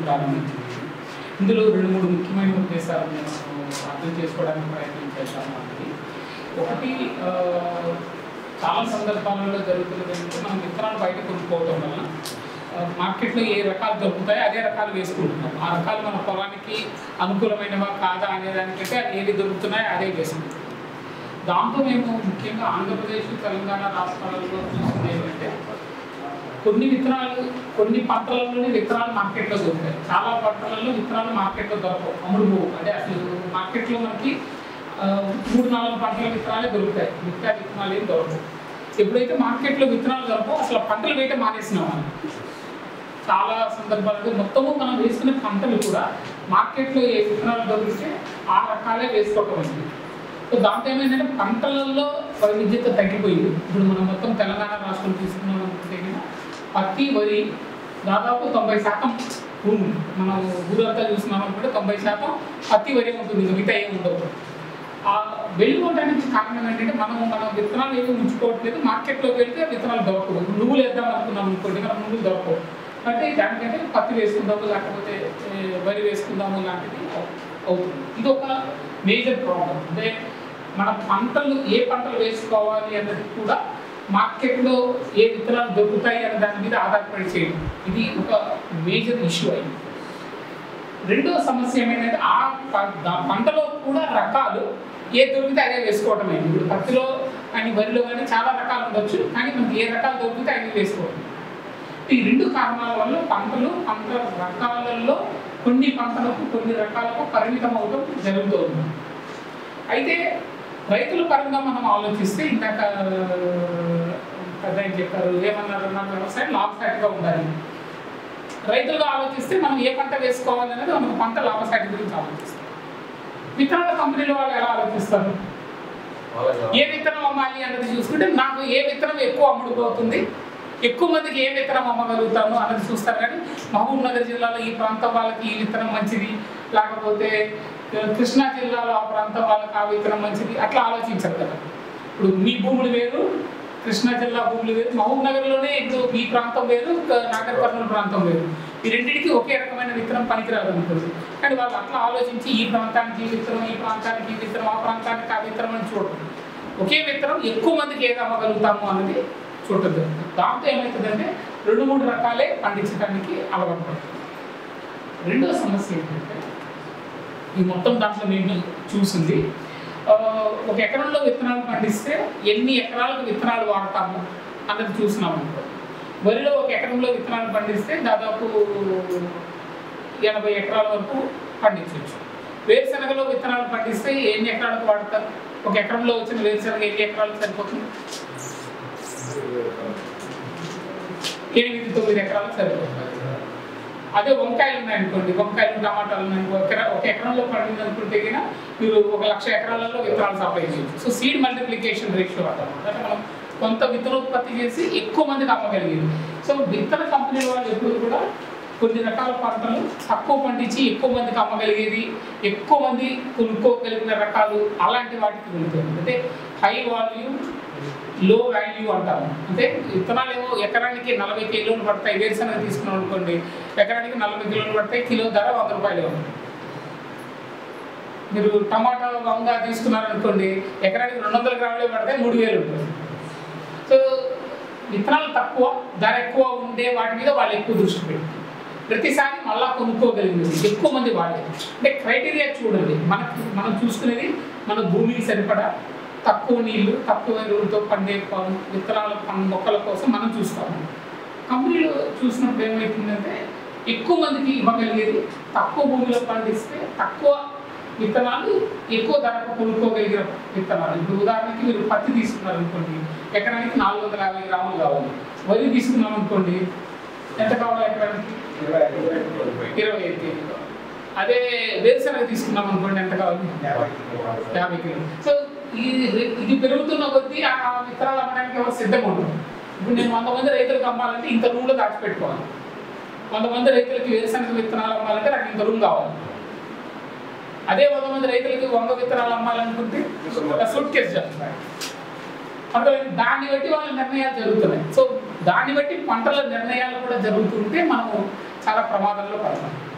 ప్రారంభించింది ఇందులో రెండు మూడు ముఖ్యమైన ఉద్దేశాలు నేను అర్థం చేసుకోవడానికి ప్రయత్నం చేశాను అన్నది ఒకటి ఆ, చాలా సందర్భాలలో జరుగుతున్నది ఏంటంటే మనం విత్తనాలు బయట కొనుక్కోవటం వల్ల ఆ, మార్కెట్లో ఏ రకాలు దొరుకుతాయో అదే రకాలు వేసుకుంటున్నాం ఆ రకాలు మన పొలానికి అనుకూలమైనవా కాదా అనే దానికంటే అది ఏవి దొరుకుతున్నాయో అదే వేసుకుంటున్నాం దాంతో మేము ముఖ్యంగా ఆంధ్రప్రదేశ్ తెలంగాణ రాష్ట్రాలలో చూస్తుంది ఏంటంటే కొన్ని విత్తనాలు కొన్ని పంటలలోనే విత్తనాలు మార్కెట్లో దొరుకుతాయి చాలా పంటలలో విత్తనాలు మార్కెట్లో దొరకవు అమ్ముడు పోవు అంటే అసలు మార్కెట్లో మనకి ఆ, మూడు నాలుగు పంటల విత్తనాలే దొరుకుతాయి మిగతా విత్తనాలు ఏం దొరకవు ఎప్పుడైతే మార్కెట్లో విత్తనాలు దొరకవు అసలు పంటలు వేయటం మానేసినాం మనం చాలా సందర్భాలలో మొత్తము మనం వేసుకునే పంటలు కూడా మార్కెట్లో ఏ విత్తనాలు దొరికితే ఆ రకాలే వేసుకోవటం అయింది సో దాంతో ఏమైందంటే పంటలలో వైవిధ్యత తగ్గిపోయింది ఇప్పుడు మనం మొత్తం తెలంగాణ రాష్ట్రం తీసుకున్నాం అనుకుంటే కనుక పత్తి వరి దాదాపు తొంభై శాతం భూమి మనం ఊరంతా చూస్తున్నాం అనుకుంటే తొంభై శాతం పత్తి వరి ఉంటుంది ఇంకా మిగతా ఏమి ఉండవు ఆ వెళ్ళిపోవడానికి కారణం ఏంటంటే మనం మన విత్తనాలు ఏమి ఉంచుకోవట్లేదు మార్కెట్లోకి వెళ్తే విత్తనాలు దొరకవు ఇప్పుడు నువ్వులు వేద్దాం అనుకున్నాం అనుకోండి మనం నువ్వులు దొరకవు అంటే దానికంటే పత్తి వేసుకుందాము లేకపోతే ఏ, వరి వేసుకుందాము లాంటిది అవు- అవుతుంది ఇది ఒక మేజర్ ప్రాబ్లం అంటే మన పంటలు ఏ పంటలు వేసుకోవాలి అన్నది కూడా మార్కెట్లో ఏ విత్తనాలు దొరుకుతాయి అనే దాని మీద ఆధారపడి చేయడం ఇది ఒక మేజర్ ఇష్యూ అయింది రెండో సమస్య ఏమైందంటే ఆ ప- దా- పంటలో కూడా రకాలు ఏ దొరికితే అదే వేసుకోవటమే ఇప్పుడు పత్తిలో కానీ వరిలో కానీ చాలా రకాలు ఉండొచ్చు కానీ మనకి ఏ రకాలు దొరికితే అవి వేసుకోవడం ఈ రెండు కారణాల వల్ల పంటలు పంట రకాలలో కొన్ని పంటలకు కొన్ని రకాలకు పరిమితం అవడం జరుగుతూ ఉంది అయితే రైతుల పరంగా మనం ఆలోచిస్తే ఇందాక పెద్ద ఆయన చెప్పారు ఏమన్నారు నా వ్యవసాయం లాభసాటిగా ఉండాలి రైతులుగా ఆలోచిస్తే మనం ఏ పంట వేసుకోవాలనేది మనకు పంట లాభసాటి గురించి ఆలోచిస్తాం విత్తనాల కంపెనీల వాళ్ళు ఎలా ఆలోచిస్తారు ఏ విత్తనం అమ్మాలి అన్నది చూసుకుంటే నాకు ఏ విత్తనం ఎక్కువ అమ్ముడుపోతుంది ఎక్కువ మందికి ఏ విత్తనం అమ్మగలుగుతాను అన్నది చూస్తారు కానీ మహబూబ్ నగర్ జిల్లాలో ఈ ప్రాంతం వాళ్ళకి ఈ విత్తనం మంచిది లేకపోతే ఆ, కృష్ణా జిల్లాలో ఆ ప్రాంతం వాళ్ళకి ఆ విత్తనం మంచిది అట్లా ఆలోచించారు కదా ఇప్పుడు మీ భూములు వేరు కృష్ణా జిల్లా భూములు వేరు మహబూబ్ నగర్లోనే ఇప్పుడు మీ ప్రాంతం వేరు క- నాగర్ కర్నూలు ప్రాంతం వేరు ఈ రెండింటికి ఒకే రకమైన విత్తనం పనికిరాదు అనుకుంటుంది కానీ వాళ్ళు అట్లా ఆలోచించి ఈ ప్రాంతానికి ఈ విత్తనం ఈ ప్రాంతానికి ఈ విత్తనం ఆ ప్రాంతానికి ఆ విత్తనం అని చూడటం ఒకే విత్తనం ఎక్కువ మందికి ఏది అమ్మగలుగుతాము అన్నది చూడటం జరుగుతుంది దాంతో ఏమవుతుందంటే రెండు మూడు రకాలే పండించడానికి అలవాటు పడుతుంది రెండో సమస్య ఏంటంటే ఈ మొత్తం దాంట్లో నేను చూసింది ఆ, ఒక ఎకరంలో విత్తనాలు పండిస్తే ఎన్ని ఎకరాలకు విత్తనాలు వాడతాము అన్నది చూసినాం అనుకో వరిలో ఒక ఎకరంలో విత్తనాలు పండిస్తే దాదాపు ఎనభై ఎకరాల వరకు పండించవచ్చు వేరుశనగలో విత్తనాలు పండిస్తే ఎన్ని ఎకరాలకు వాడతారు ఒక ఎకరంలో వచ్చిన వేరుశనగ ఎన్ని ఎకరాలకు సరిపోతుంది ఎనిమిది తొమ్మిది ఎకరాలకు సరిపోతుంది అదే వంకాయలు ఉన్నాయనుకోండి వంకాయలు టమాటాలు ఉన్నాయి ఒక ఎకరా ఒక ఎకరంలో పండింది అనుకుంటే గిన మీరు ఒక లక్ష ఎకరాలలో విత్తనాలు సప్లై చేయొచ్చు సో సీడ్ మల్టిప్లికేషన్ రేషియో అంటారు అంటే మనం కొంత విత్తనోత్పత్తి చేసి ఎక్కువ మందికి అమ్మగలిగింది సో విత్తన కంపెనీల వాళ్ళు ఎప్పుడు కూడా కొన్ని రకాల పంటలు తక్కువ పండించి ఎక్కువ మందికి అమ్మగలిగేది ఎక్కువ మంది కొనుక్కోగలిగిన రకాలు అలాంటి వాటికి వెళ్తుంది అంటే హై వాల్యూమ్ లో వాల్యూ అంటాము అంటే విత్తనాలు ఏమో ఎకరానికి నలభై కిలోలు పడతాయి వేరుశనగ తీసుకున్నాం అనుకోండి ఎకరానికి నలభై కిలోలు పడతాయి కిలో ధర వంద రూపాయలు ఉంటుంది మీరు టమాటా వంగ తీసుకున్నారనుకోండి ఎకరానికి రెండు వందల గ్రాములే పడితే మూడు వేలు ఉంటుంది సో విత్తనాలు తక్కువ ధర ఎక్కువ ఉండే వాటి మీద వాళ్ళు ఎక్కువ దృష్టి పెడతారు ప్రతిసారి మళ్ళా కొనుక్కోగలిగింది ఎక్కువ మంది వాడే అంటే క్రైటీరియా చూడండి మనకు మనం చూసుకునేది మన భూమికి సరిపడా తక్కువ నీళ్లు తక్కువ ఎరువులతో పండే ప- విత్తనాల పం- మొక్కల కోసం మనం చూస్తాము కంపెనీలో చూసినప్పుడు ఏమవుతుందంటే ఎక్కువ మందికి ఇవ్వగలిగేది తక్కువ భూమిలో పండిస్తే తక్కువ విత్తనాలు ఎక్కువ ధరకు కొనుక్కోగలిగిన విత్తనాలు ఇప్పుడు ఉదాహరణకి మీరు పత్తి తీసుకున్నారు అనుకోండి ఎకరానికి నాలుగు వందల యాభై గ్రాములు కావాలి వరి తీసుకున్నాం అనుకోండి ఎంత కావాలి ఎకరానికి ఇరవై ఐదు కేజీలు కావాలి. అదే వేరుశనగ తీసుకున్నాం అనుకోండి ఎంత కావాలి యాభై కిలోలు సో ఈ ఇది పెరుగుతున్న కొద్దీ ఆ విత్తనాలు అమ్మడానికి ఎవరు సిద్ధంగా ఉంటారు ఇప్పుడు నేను వంద మంది రైతులకు అమ్మాలంటే ఇంత రూమ్లో దాచిపెట్టుకోవాలి వంద మంది రైతులకి వేరుశనగ విత్తనాలు అమ్మాలంటే నాకు ఇంత రూమ్ కావాలి అదే వంద మంది రైతులకి వంగ విత్తనాలు అమ్మాలనుకుంటే సూట్ కేసు చేస్తారు అర్థమైంది దాన్ని బట్టి వాళ్ళ నిర్ణయాలు జరుగుతున్నాయి సో దాన్ని బట్టి పంటల నిర్ణయాలు కూడా జరుగుతుంటే మనము చాలా ప్రమాదంలో పడతాం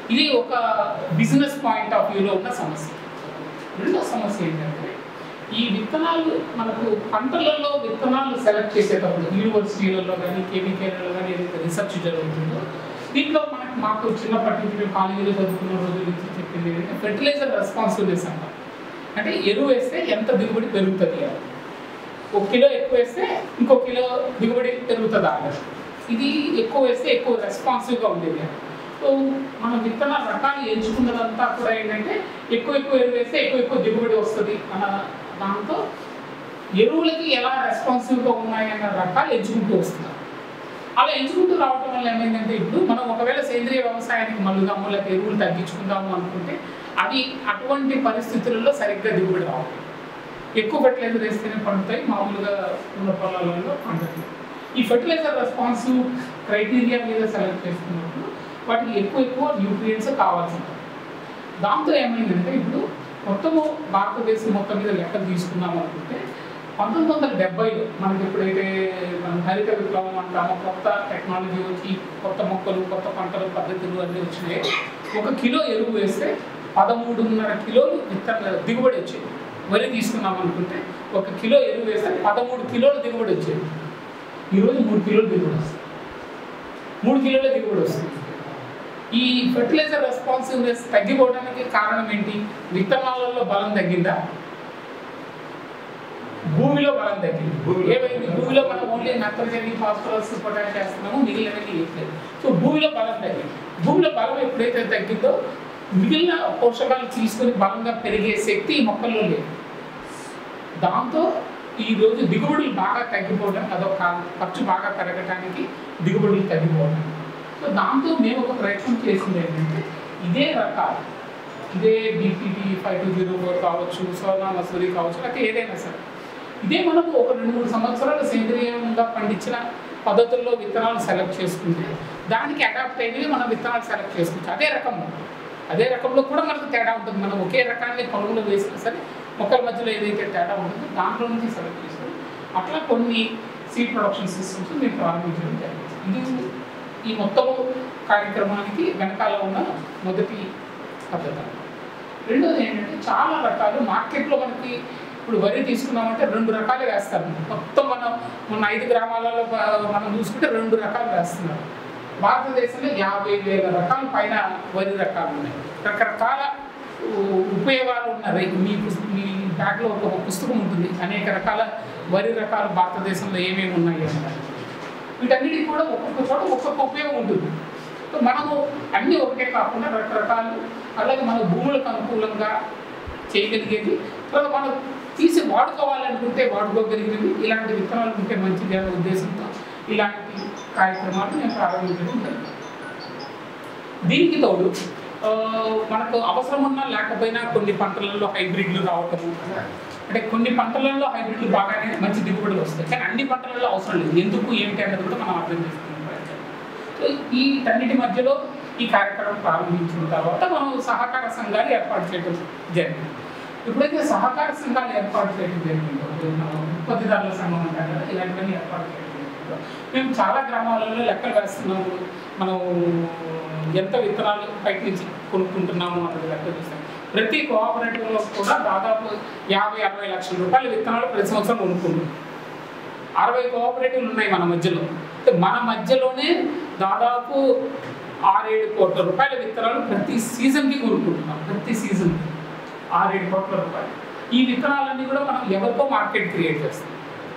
ఇది ఒక బిజినెస్ పాయింట్ ఆఫ్ వ్యూలో ఉన్న సమస్య రెండో సమస్య ఏంటంటే ఈ విత్తనాలు మనకు పంటలలో విత్తనాలు సెలెక్ట్ చేసేటప్పుడు యూనివర్సిటీలలో కానీ కేమీకేలలో కానీ ఏదైతే రీసెర్చ్ జరుగుతుందో దీంట్లో మనకు మాకు చిన్నప్పటి నుంచి మేము కాలేజీలో చదువుకున్న రోజుల నుంచి చెప్పింది ఏంటంటే ఫెర్టిలైజర్ రెస్పాన్సిబిలిటీస్ అంటారు అంటే ఎరువు వేస్తే ఎంత దిగుబడి పెరుగుతుంది అని ఒక కిలో ఎక్కువ వేస్తే ఇంకో కిలో దిగుబడి పెరుగుతుందా అన్నది ఇది ఎక్కువ వేస్తే ఎక్కువ రెస్పాన్సివ్గా ఉండేది సో మన విత్తనాల రకాలు ఎంచుకున్నదంతా కూడా ఏంటంటే ఎక్కువ ఎక్కువ ఎరువు వేస్తే ఎక్కువ ఎక్కువ దిగుబడి వస్తుంది అన్న దాంతో ఎరువులకి ఎలా రెస్పాన్సివ్గా ఉన్నాయి అన్న రకాలు ఎంచుకుంటూ వస్తున్నారు అలా ఎంచుకుంటూ రావటం వల్ల ఏమైందంటే ఇప్పుడు మనం ఒకవేళ సేంద్రియ వ్యవసాయానికి మళ్ళుదాము లేకపోతే ఎరువులు తగ్గించుకుందాము అనుకుంటే అవి అటువంటి పరిస్థితులలో సరిగ్గా దిగుబడి రావాలి ఎక్కువ ఫెర్టిలైజర్ వేస్తేనే పండుతాయి మామూలుగా ఉన్న పొలాలలో పండుతాయి ఈ ఫెర్టిలైజర్ రెస్పాన్సివ్ క్రైటీరియా మీద సెలెక్ట్ చేసుకున్నప్పుడు వాటికి ఎక్కువ ఎక్కువ న్యూట్రియంట్స్ కావాల్సి ఉంటుంది దాంతో ఏమైందంటే ఇప్పుడు మొత్తము భారతదేశం మొత్తం మీద లెక్క తీసుకుందాం అనుకుంటే పంతొమ్మిది వందల డెబ్బైలో మనకి ఎప్పుడైతే మనం హరిత విప్లవం అంటామో కొత్త టెక్నాలజీ వచ్చి కొత్త మొక్కలు కొత్త పంటలు పద్ధతులు అన్నీ వచ్చినాయి ఒక కిలో ఎరువు వేస్తే పదమూడున్నర కిలోలు విత్తన దిగుబడి వచ్చేది వరి తీసుకున్నాం అనుకుంటే ఒక కిలో ఎరువు వేస్తే పదమూడు కిలోల దిగుబడి వచ్చేది ఈరోజు మూడు కిలోలు దిగుబడి వస్తుంది మూడు కిలోల దిగుబడి వస్తుంది ఈ ఫెర్టిలైజర్ రెస్పాన్సివ్నెస్ తగ్గిపోవడానికి కారణం ఏంటి విత్తనాలలో బలం తగ్గిందా భూమిలో బలం తగ్గింది భూమిలో. ఏమైంది భూమిలో మనం ఓన్లీ నత్రజని ఫాస్ఫరస్ పొటాష్ చేస్తున్నాము మిగిలినవన్నీ వేయట్లేదు సో భూమిలో బలం తగ్గింది భూమిలో బలం ఎప్పుడైతే తగ్గిందో మిగిలిన పోషకాలు తీసుకొని బలంగా పెరిగే శక్తి ఈ మొక్కల్లో లేదు దాంతో ఈ రోజు దిగుబడులు బాగా తగ్గిపోవడం అదొక కారణం. ఖర్చు బాగా పెరగడానికి దిగుబడులు తగ్గిపోవడం సో దాంతో మేము ఒక ప్రయత్నం చేసింది ఏంటంటే ఇదే రకాలు ఇదే BPT five two zero four కావచ్చు సోనా మసూరి కావచ్చు లేకపోతే ఏదైనా సరే ఇదే మనకు ఒక రెండు మూడు సంవత్సరాలు సేంద్రియంగా పండించిన పద్ధతుల్లో విత్తనాలు సెలెక్ట్ చేసుకుంటే దానికి అడాప్ట్ అయినవి మనం విత్తనాలు సెలెక్ట్ చేసుకోవచ్చు అదే రకం అదే రకంలో కూడా మనకు తేడా ఉంటుంది మనం ఒకే రకాన్ని పొలంలో వేసినా సరే మొక్కల మధ్యలో ఏదైతే తేడా ఉంటుందో దాంట్లో నుంచి సెలెక్ట్ చేసుకుని అట్లా కొన్ని సీడ్ ప్రొడక్షన్ సిస్టమ్స్ మేము ప్రారంభించడం జరిగింది ఇది ఈ మొత్తం కార్యక్రమానికి వెనకాల ఉన్న మొదటి పద్ధతి రెండోది ఏంటంటే చాలా రకాలు మార్కెట్లో మనకి ఇప్పుడు వరి తీసుకున్నామంటే రెండు రకాలు వేస్తారు మొత్తం మనం మన ఐదు గ్రామాలలో ప- మనం చూసుకుంటే రెండు రకాలు వేస్తున్నారు భారతదేశంలో యాభై వేల రకాల పైన వరి రకాలు ఉన్నాయి రకరకాల ఉ- ఉపయోగాలు ఉన్నాయి మీ పుస్- మీ బ్యాగ్లో ఒక పుస్తకం ఉంటుంది అనేక రకాల వరి రకాలు భారతదేశంలో ఏమేమి ఉన్నాయి అన్నారు వీటన్నిటికి కూడా ఒక్కొక్క చోట ఒక్కొక్క ఉపయోగం ఉంటుంది సో మనము అన్నీ ఒకటే కాకుండా రకరకాలు అలాగే మన భూములకు అనుకూలంగా చేయగలిగేది తర్వాత మనం తీసి వాడుకోవాలనుకుంటే వాడుకోగలిగినవి ఇలాంటి విత్తనాలు ఉంటే మంచిది అనే ఉద్దేశంతో ఇలాంటి కార్యక్రమాలు నేను ప్రారంభించడం జరిగింది దీనికి తోడు ఆ, మనకు అవసరం ఉన్నా లేకపోయినా కొన్ని పంటలలో హైబ్రిడ్లు రావటము అంటే కొన్ని పంటలలో హైబ్రిడ్లు బాగానే మంచి దిగుబడులు వస్తాయి కానీ అన్ని పంటలలో అవసరం లేదు ఎందుకు ఏంటి అన్నది కూడా మనం అర్థం చేసుకున్నాం ప్రయత్నం సో ఈ వీటన్నిటి మధ్యలో ఈ కార్యక్రమం ప్రారంభించిన తర్వాత మనం సహకార సంఘాలు ఏర్పాటు చేయడం జరిగింది ఎప్పుడైతే సహకార సంఘాలు ఏర్పాటు చేయడం జరిగిందో మనం ఉత్పత్తిదారుల సంఘం అంటారు కదా ఇలాంటివన్నీ ఏర్పాటు చేయడం జరిగిందో మేము చాలా గ్రామాలలో లెక్కలు వేస్తున్నాము మనం ఎంత విత్తనాలు బయట నుంచి కొనుక్కుంటున్నాము అన్నది లెక్క చూస్తాం ప్రతి కోఆపరేటివ్లో కూడా దాదాపు యాభై అరవై లక్షల రూపాయల విత్తనాలు ప్రతి సంవత్సరం కొనుక్కుంటున్నాం అరవై కోఆపరేటివ్లు ఉన్నాయి మన మధ్యలో అంటే మన మధ్యలోనే దాదాపు ఆరేడు కోట్ల రూపాయల విత్తనాలు ప్రతి సీజన్కి కొనుక్కుంటున్నాం ప్రతి సీజన్ ఆరేడు కోట్ల రూపాయలు ఈ విత్తనాలన్నీ కూడా మనం ఎవరికో మార్కెట్ క్రియేట్ చేస్తాం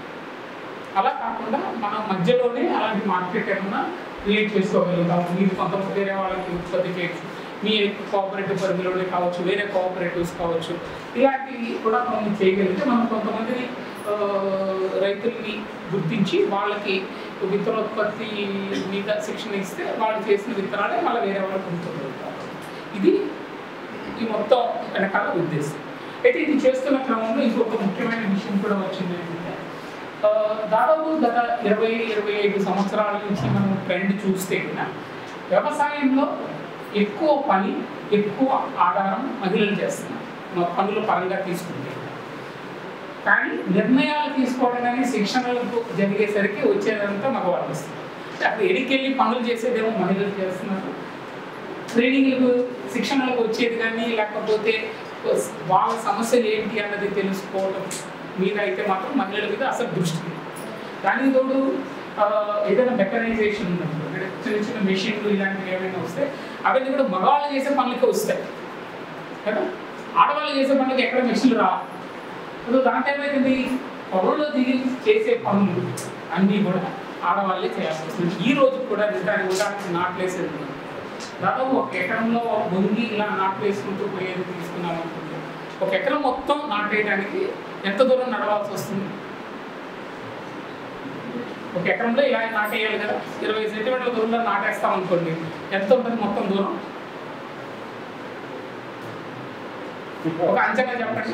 అలా కాకుండా మన మధ్యలోనే అలాంటి మార్కెట్ ఏమన్నా క్రియేట్ చేసుకోగలుగుతాం మీరు కొంతమంది వేరే వాళ్ళకి ఉత్పత్తి చేయొచ్చు మీ కోఆపరేటివ్ పరిధిలోనే కావచ్చు వేరే కోఆపరేటివ్స్ కావచ్చు ఇలాంటివి కూడా మనం చేయగలిగితే మనం కొంతమందిని ఆ, రైతుల్ని గుర్తించి వాళ్ళకి విత్తనోత్పత్తి మీద శిక్షణ ఇస్తే వాళ్ళు చేసిన విత్తనాలే మళ్ళీ వేరే వాళ్ళకి కొనుక్కోగలుగుతారు ఇది ఈ మొత్తం వెనకాల ఉద్దేశం అయితే ఇది చేస్తున్న క్రమంలో ఇంకొక ముఖ్యమైన విషయం కూడా వచ్చింది ఏంటంటే ఆ, దాదాపు గత ఇరవై ఇరవై ఐదు సంవత్సరాల నుంచి మనం ట్రెండ్ చూస్తే కూడా వ్యవసాయంలో ఎక్కువ పని ఎక్కువ ఆధారం మహిళలు చేస్తున్నారు మన పనుల పరంగా తీసుకుంటే కానీ నిర్ణయాలు తీసుకోవడం కానీ శిక్షణలకు జరిగేసరికి వచ్చేదంతా మగవాళ్ళు వస్తారు అంటే అక్కడ ఎడికెళ్ళి పనులు చేసేదేమో మహిళలు చేస్తున్నారు ట్రైనింగ్లకు శిక్షణలకు వచ్చేది కానీ లేకపోతే వాళ్ళ సమస్యలు ఏంటి అన్నది తెలుసుకోవడం మీద అయితే మాత్రం మహిళల మీద అసలు దృష్టి లేదు. దానికి తోడు ఆ, ఏదైనా మెకనైజేషన్ ఉన్నప్పుడు అంటే చిన్న చిన్న మెషిన్లు ఇలాంటివి ఏమైనా వస్తే అవన్నీ కూడా మగవాళ్ళు చేసే పనులకే వస్తాయి కదా ఆడవాళ్ళు చేసే పనులకి ఎక్కడ మెషిన్లు రా సో దాంట్లో ఏమైతుంది పొలంలో దిగి చేసే పనులు అన్నీ కూడా ఆడవాళ్ళే చేయాల్సి వస్తుంది ఈ రోజు కూడా నిజానికి ఉదాహరణకి నాట్లేసేది ఉంది. దాదాపు ఒక ఎకరంలో వంగి ఇలా నాట్లు వేసుకుంటూ పోయేది తీసుకున్నాం అనుకుంటే ఒక ఎకరం మొత్తం నాటేయడానికి ఎంత దూరం నడవాల్సి వస్తుంది ఒక ఎకరంలో ఇలా నాటేయాలి కదా ఇరవై సెంటీమీటర్ల దూరంలో నాటేస్తాం అనుకోండి ఎంత ఉంటుంది మొత్తం దూరం ఒక అంచనా చెప్పండి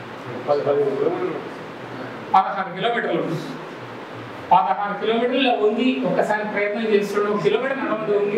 పదహారు కిలోమీటర్లు ఉంటుంది పదహారు కిలోమీటర్ల వంగి ఒకసారి ప్రయత్నం చేస్తుండే ఒక కిలోమీటర్ నడవదు వంగి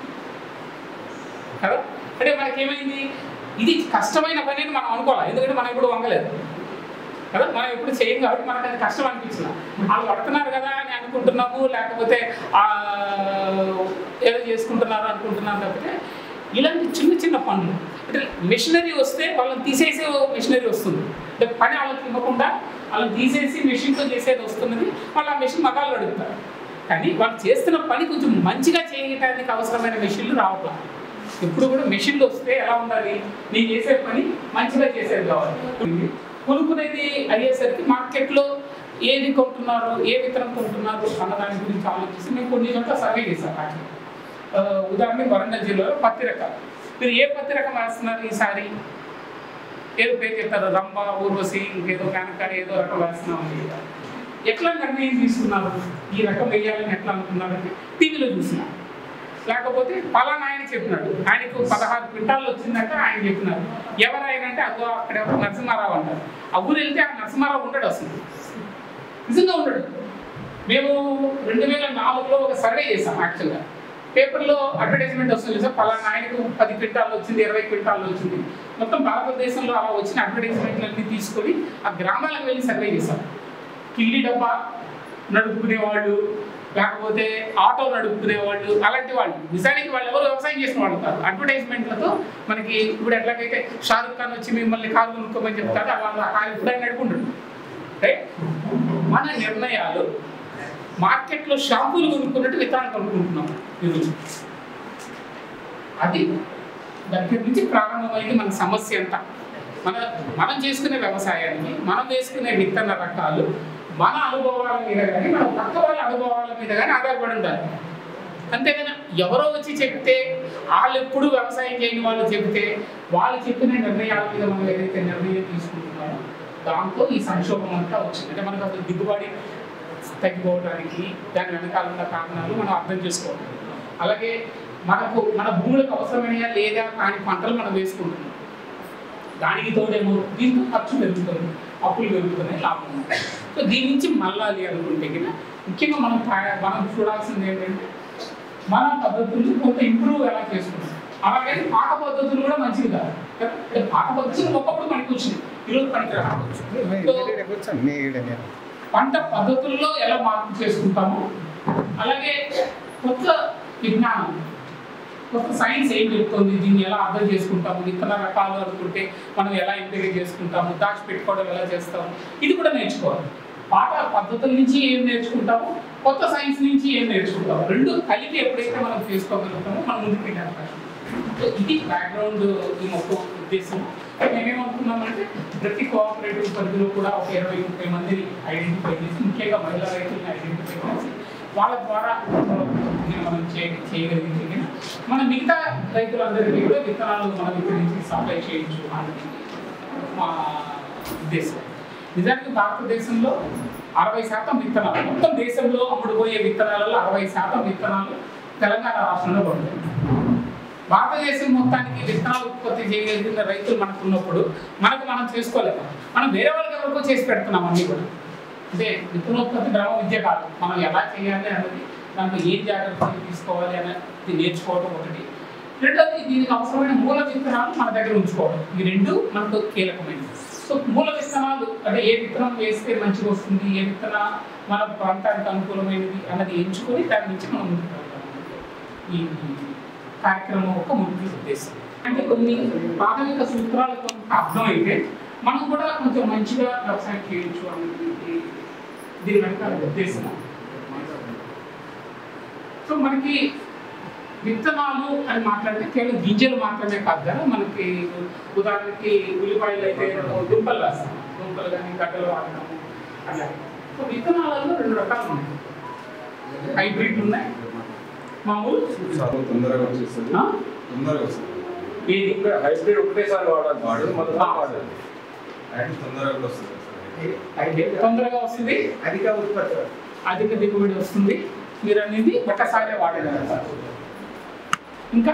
కదా అంటే మనకేమైంది ఇది కష్టమైన పని అని మనం అనుకోవాలి ఎందుకంటే మనం ఎప్పుడు వంగలేదు కదా మనం ఎప్పుడు చేయం కాబట్టి మనకు అది కష్టం అనిపించింది వాళ్ళు పడుతున్నారు కదా అని అనుకుంటున్నాము లేకపోతే ఆ, ఏదో చేసుకుంటున్నారు అనుకుంటున్నాం తప్పితే ఇలాంటి చిన్న చిన్న పనులు అంటే మిషనరీ వస్తే వాళ్ళని తీసేసే మిషనరీ వస్తుంది అంటే పని వాళ్ళకి ఇవ్వకుండా వాళ్ళని తీసేసి మెషిన్తో చేసేది వస్తున్నది వాళ్ళు ఆ మెషిన్ మగాళ్ళు అడుగుతారు కానీ వాళ్ళు చేస్తున్న పని కొంచెం మంచిగా చేయడానికి అవసరమైన మెషిన్లు రావట్లేదు ఎప్పుడు కూడా మెషిన్లు వస్తే ఎలా ఉండాలి నేను చేసే పని మంచిగా చేసేది కావాలి కొనుక్కునేది అయ్యేసరికి మార్కెట్లో ఏది కొంటున్నారు ఏ విత్తనం కొంటున్నారు అన్న దాని గురించి ఆలోచిస్తే మేము కొన్ని చోట్ల సర్వే చేశాం వాటిని ఆ, ఉదాహరణకి వరంగల్ జిల్లాలో పత్తి రకాలు మీరు ఏ పత్తి రకం వేస్తున్నారు ఈసారి ఏదో పేరు చెప్తారు రంభ ఊర్వశి ఇంకేదో కనుక ఏదో రకం వేస్తున్నాం అని చెప్పారు. ఎట్లా నిర్ణయం తీసుకున్నారు ఈ రకం వేయాలని ఎట్లా అనుకున్నారంటే టీవీలో చూసినారు లేకపోతే పలానా ఆయన చెప్పినాడు ఆయనకు పదహారు క్వింటాల్లో వచ్చిందంటే ఆయన చెప్పినారు ఎవరు ఆయన అంటే అదో అక్కడ ఎవరో నరసింహారావు అంటారు ఆ ఊరు వెళ్తే ఆ నరసింహారావు ఉండడు అసలు నిజంగా ఉండడు మేము రెండు వేల నాలుగులో ఒక సర్వే చేసాం యాక్చువల్గా పేపర్లో అడ్వర్టైజ్మెంట్ వస్తుంది సార్ పలానా ఆయనకు పది క్వింటాల్లో వచ్చింది ఇరవై క్వింటాల్లో వచ్చింది మొత్తం భారతదేశంలో అలా వచ్చిన అడ్వర్టైజ్మెంట్లన్నీ తీసుకొని ఆ గ్రామాలకు వెళ్ళి సర్వే చేశాం కిల్లి డబ్బా నడుపుకునే వాళ్ళు లేకపోతే ఆటో నడుపుకునే వాళ్ళు అలాంటి వాళ్ళు నిజానికి వాళ్ళు ఎవరు వ్యవసాయం చేసిన వాళ్ళు కాదు అడ్వర్టైజ్మెంట్లతో మనకి ఇప్పుడు ఎట్లాగైతే షారుఖ్ ఖాన్ వచ్చి మిమ్మల్ని కారు కొనుక్కోమని చెప్తారు వాళ్ళు ఆ కారు ఇప్పుడు ఆయన నడుపుకుంటాడు రైట్ మన నిర్ణయాలు మార్కెట్లో షాంపూలు కొనుక్కున్నట్టు విత్తనాలు కొనుక్కుంటున్నాం ఈరోజు అది దగ్గర నుంచి ప్రారంభమైంది మన సమస్య అంతా మన మనం చేసుకునే వ్యవసాయానికి మనం వేసుకునే విత్తన రకాలు మన అనుభవాల మీద కానీ మన పక్క వాళ్ళ అనుభవాల మీద కానీ ఆధారపడి ఉండాలి అంతేగాని ఎవరో వచ్చి చెప్తే వాళ్ళు ఎప్పుడు వ్యవసాయం చేయని వాళ్ళు చెప్తే వాళ్ళు చెప్పిన నిర్ణయాల మీద మనం ఏదైతే నిర్ణయం తీసుకుంటున్నామో దాంతో ఈ సంక్షోభం అంతా వచ్చింది అంటే మనకు అసలు దిగుబడి తగ్గిపోవడానికి దాని వెనకాల ఉన్న కారణాలు మనం అర్థం చేసుకోవాలి అలాగే మనకు మన భూములకు అవసరమైనయా లేదా కాని పంటలు మనం వేసుకుంటున్నాం దానికి తోడేమో దీంతో ఖర్చు పెరుగుతుంది అప్పులు పెరుగుతున్నాయి లాభం ఉంటుంది సో దీని నుంచి మళ్ళాలి అనుకుంటే కనుక ముఖ్యంగా మనం పా- మనం చూడాల్సింది ఏంటంటే మన పద్ధతులు కొంత ఇంప్రూవ్ ఎలా చేసుకుంటాం అలాగే పాత పద్ధతులు కూడా మంచిది కాదు కదా? అంటే పాత పద్ధతులు ఒకప్పుడు పనికి వచ్చింది ఈరోజు పనికి రాకపోవచ్చు సో పంట పద్ధతుల్లో ఎలా మార్పు చేసుకుంటాము అలాగే కొత్త విజ్ఞానం కొత్త సైన్స్ ఏం చెప్తుంది దీన్ని ఎలా అర్థం చేసుకుంటాము విత్తన రకాలు అనుకుంటే మనం ఎలా ఎంపిక చేసుకుంటాము దాచి పెట్టుకోవడం ఎలా చేస్తాము ఇది కూడా నేర్చుకోవాలి పాత పద్ధతుల నుంచి ఏం నేర్చుకుంటాము కొత్త సైన్స్ నుంచి ఏం నేర్చుకుంటాము రెండు కలిపి ఎప్పుడైతే మనం చేసుకోగలుగుతామో మనం ముందుకు వెళ్ళే అవకాశం ఉంది. సో ఇది బ్యాక్గ్రౌండ్ ఈ మొత్తం ఉద్దేశం మేమేమనుకున్నామంటే ప్రతి కోఆపరేటివ్ పరిధిలో కూడా ఒక ఇరవై ముప్పై మందిని ఐడెంటిఫై చేసి ముఖ్యంగా మహిళా రైతులను ఐడెంటిఫై చేసి వాళ్ళ ద్వారా దీన్ని మనం చేయ చేయగలిగితే కనుక మన మిగతా రైతులందరికీ కూడా విత్తనాలు మనం ఇక్కడి నుంచి సప్లై చేయొచ్చు అనేది మా ఉద్దేశం నిజానికి భారతదేశంలో అరవై శాతం విత్తనాలు మొత్తం దేశంలో అమ్ముడుపోయే విత్తనాలలో అరవై శాతం విత్తనాలు తెలంగాణ రాష్ట్రంలో పడుతుంది భారతదేశం మొత్తానికి విత్తనాలు ఉత్పత్తి చేయగలిగిన రైతులు మనకు ఉన్నప్పుడు మనకు మనం చేసుకోలేము మనం వేరే వాళ్ళకి ఎవరికో చేసి పెడుతున్నాం అన్నీ కూడా అంటే విత్తనోత్పత్తి బ్రహ్మ విద్య కాదు మనం ఎలా చేయాలి అన్నది దాంట్లో ఏం జాగ్రత్తలు తీసుకోవాలి అనేది నేర్చుకోవడం ఒకటి రెండోది దీనికి అవసరమైన మూల విత్తనాలు మన దగ్గర ఉంచుకోవడం ఈ రెండు మనకు కీలకమైనవి సో మూల విత్తనాలు అంటే ఏ విత్తనం వేస్తే మంచిగా వస్తుంది ఏ విత్తన మన ప్రాంతానికి అనుకూలమైనది అన్నది ఎంచుకొని దాని నుంచి మనం ముందుకు వెళ్తాం ఈ కార్యక్రమం యొక్క ముఖ్య ఉద్దేశం అంటే కొన్ని ప్రాథమిక సూత్రాలతో అర్థమైతే మనం కూడా కొంచెం మంచిగా వ్యవసాయం చేయొచ్చు అనేది దీని వెనక ఉద్దేశం సో మనకి విత్తనాలు అని మాట్లాడితే కేవలం గింజలు మాత్రమే కాదు కదా మనకి ఉదాహరణకి ఉల్లిపాయలు అయితే దుంపలు వేస్తాం దుంపలు కానీ గడ్డలు వాడతాము అట్లా సో విత్తనాలలో రెండు రకాలు ఉన్నాయి హైబ్రిడ్ ఉన్నాయి మామూలు చాలా తొందరగా వచ్చేస్తుంది ఆ? తొందరగా వస్తుంది ఏది ఇంకా హైబ్రిడ్ ఒకటేసారి వాడాలి వాడు మొదట వాడాలి అండ్ తొందరగా కూడా వస్తుంది సార్ అయితే తొందరగా వస్తుంది అధిక ఉత్పత్తి అధిక దిగుబడి వస్తుంది మీరు అనేది ఒకసారి వాడగలుగుతారు ఇంకా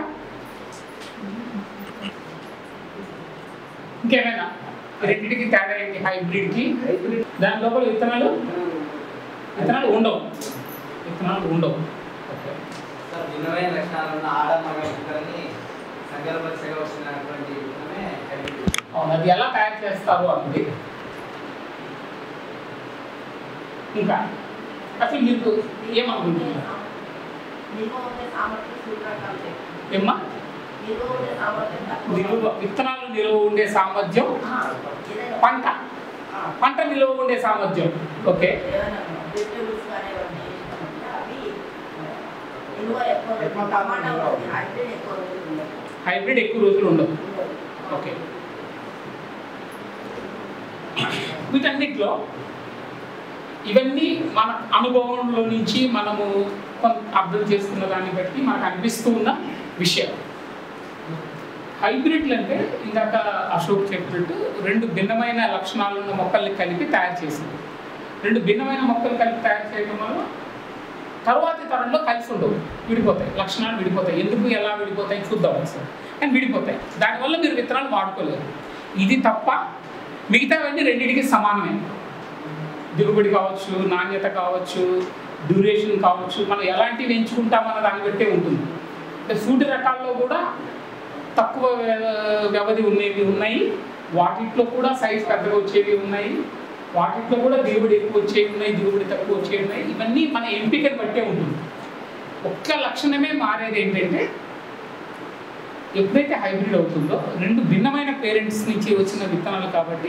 ఇంకేమైనా రెండింటికి తేడా ఏంటి హైబ్రిడ్కి హైబ్రిడ్ దాని లోపల విత్తనాలు విత్తనాలు ఉండవు విత్తనాలు ఉండవు ఓకే సార్ భిన్నమైన లక్షణాలు ఉన్న ఆడ మగ ఇద్దరిని సంకల్పరిచగా వస్తున్నటువంటి విత్తనమే హైబ్రిడ్ అవును అది ఎలా తయారు చేస్తారు అన్నది ఇంకా అసలు మీకు ఏమనుకుంటున్నారు నిల్వ ఉండే సామర్థ్యం సూత్రకాలు లేవు. ఏమ్మా నిల్వ ఉండే సామర్థ్యం తక్కువ. నిలువ విత్తనాలు నిలువ ఉండే సామర్థ్యం ఆ, ఏదైనా పంట ఆ, పంట నిలువ ఉండే సామర్థ్యం ఓకే ఏదైనా vegetables కానీ ఏవన్నా వేసినామంటే అవి నిల్వ ఎక్కువ రోజులు, ఎక్కువ కాలం టమాటా నిల్వ ఉంది, హైబ్రిడ్ ఎక్కువ రోజులు ఉండదు. హైబ్రిడ్ ఎక్కువ రోజులు ఉండవు ఉండదు. ఓకే వీటన్నిటిలో ఇవన్నీ మన అనుభవంలో నుంచి మనము కొంత అర్థం చేసుకున్న దాన్ని బట్టి మనకు అనిపిస్తూ ఉన్న విషయం హైబ్రిడ్లు అంటే ఇందాక అశోక్ చెప్పినట్టు రెండు భిన్నమైన లక్షణాలు ఉన్న మొక్కల్ని కలిపి తయారు చేసింది రెండు భిన్నమైన మొక్కలు కలిపి తయారు చేయడం వల్ల తర్వాతి తరంలో కలిసి ఉండవు విడిపోతాయి లక్షణాలు విడిపోతాయి ఎందుకు ఎలా విడిపోతాయి చూద్దాం ఒకసారి కానీ విడిపోతాయి దానివల్ల మీరు విత్తనాలు వాడుకోలేరు ఇది తప్ప మిగతావన్నీ రెండింటికి సమానమే దిగుబడి కావచ్చు నాణ్యత కావచ్చు డ్యూరేషన్ కావచ్చు మనం ఎలాంటివి ఎంచుకుంటామన్న దాన్ని బట్టే ఉంటుంది అంటే సూటి రకాల్లో కూడా తక్కువ వ్య- వ్యవధి ఉన్నవి ఉన్నాయి వాటిట్లో కూడా సైజ్ పెద్దగా వచ్చేవి ఉన్నాయి వాటిట్లో కూడా దిగుబడి ఎక్కువ వచ్చేవి ఉన్నాయి దిగుబడి తక్కువ వచ్చేవి ఉన్నాయి ఇవన్నీ మన ఎంపికను బట్టే ఉంటుంది ఒక్క లక్షణమే మారేది ఏంటంటే ఎప్పుడైతే హైబ్రిడ్ అవుతుందో రెండు భిన్నమైన పేరెంట్స్ నుంచి వచ్చిన విత్తనాలు కాబట్టి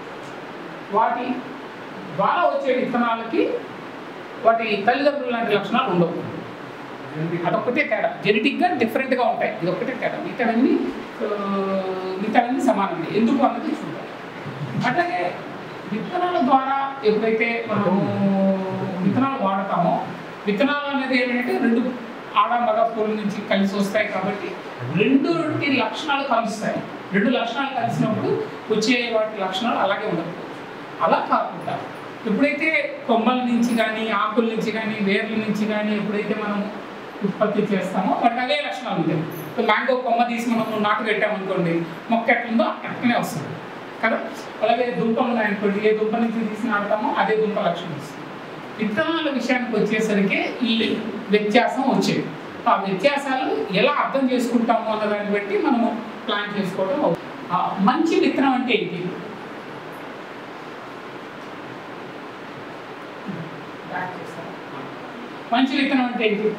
వాటి ద్వారా వచ్చే విత్తనాలకి వాటి తల్లిదండ్రులు లాంటి లక్షణాలు ఉండవు అదొక్కటే తేడా జెనెటిక్గా డిఫరెంట్గా ఉంటాయి ఇది ఒక్కటే తేడా మిగతావన్నీ ఆ, మిగతావన్నీ సమానమే ఎందుకు అన్నది చూద్దాం అట్లాగే విత్తనాల ద్వారా ఎప్పుడైతే మనము విత్తనాలు వాడతామో విత్తనాలు అనేది ఏంటంటే రెండు ఆడ మగ పూల నుంచి కలిసి వస్తాయి కాబట్టి రెండు లక్షణాలు కలుస్తాయి రెండు లక్షణాలు కలిసినప్పుడు వచ్చే వాటి లక్షణాలు అలాగే ఉండకపోవచ్చు అలా కాకుండా ఎప్పుడైతే కొమ్మల నుంచి కానీ ఆకుల నుంచి కానీ వేర్ల నుంచి కానీ ఎప్పుడైతే మనం ఉత్పత్తి చేస్తామో వాటికి అవే లక్షణాలు ఉంటాయి ఇప్పుడు మ్యాంగో కొమ్మ తీసి మనం నాటు పెట్టామనుకోండి మొక్క ఎట్లుందో అట్లనే వస్తుంది కదా అలాగే దుంపలు ఉన్నాయనుకోండి ఏ దుంప నుంచి తీసి నాటుతామో అదే దుంప లక్షణం వస్తుంది విత్తనాల విషయానికి వచ్చేసరికి ఈ వ్యత్యాసం వచ్చేది ఆ వ్యత్యాసాలు ఎలా అర్థం చేసుకుంటాము అన్న దాన్ని బట్టి మనము ప్లాన్ చేసుకోవడం అవుతుంది. ఆ మంచి విత్తనం అంటే ఏంటి బ్యాక్ చేస్తాను. మంచి విత్తనం అంటే ఏంటి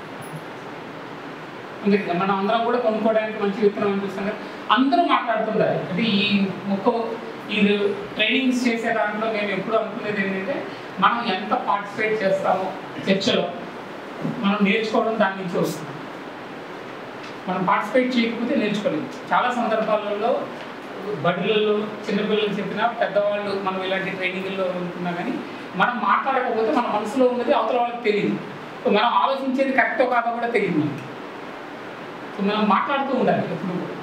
ఉంది కదా, మనం అందరం కూడా కొనుక్కోవడానికి మంచి విత్తనం అనిపిస్తుంది కదా. అందరూ మాట్లాడుతుంటారు అంటే ఈ మొక్క ఈ ట్రైనింగ్స్ చేసే దాంట్లో మేము ఎప్పుడు అనుకునేది ఏంటంటే మనం ఎంత పార్టిసిపేట్ చేస్తామో చర్చలో మనం నేర్చుకోవడం దాని నుంచి వస్తుంది మనం పార్టిసిపేట్ చేయకపోతే నేర్చుకోలేము చాలా సందర్భాలలో బడులలో చిన్నపిల్లలు చెప్పినా పెద్దవాళ్ళు మనం ఇలాంటి ట్రైనింగ్లో ఉంటున్నా కానీ మనం మాట్లాడకపోతే మన మనసులో ఉన్నది అవతల వాళ్ళకి తెలియదు సో మనం ఆలోచించేది కరెక్టో కాదో కూడా తెలియదు మనకి సో మనం మాట్లాడుతూ ఉండాలి ఎప్పుడు కూడా.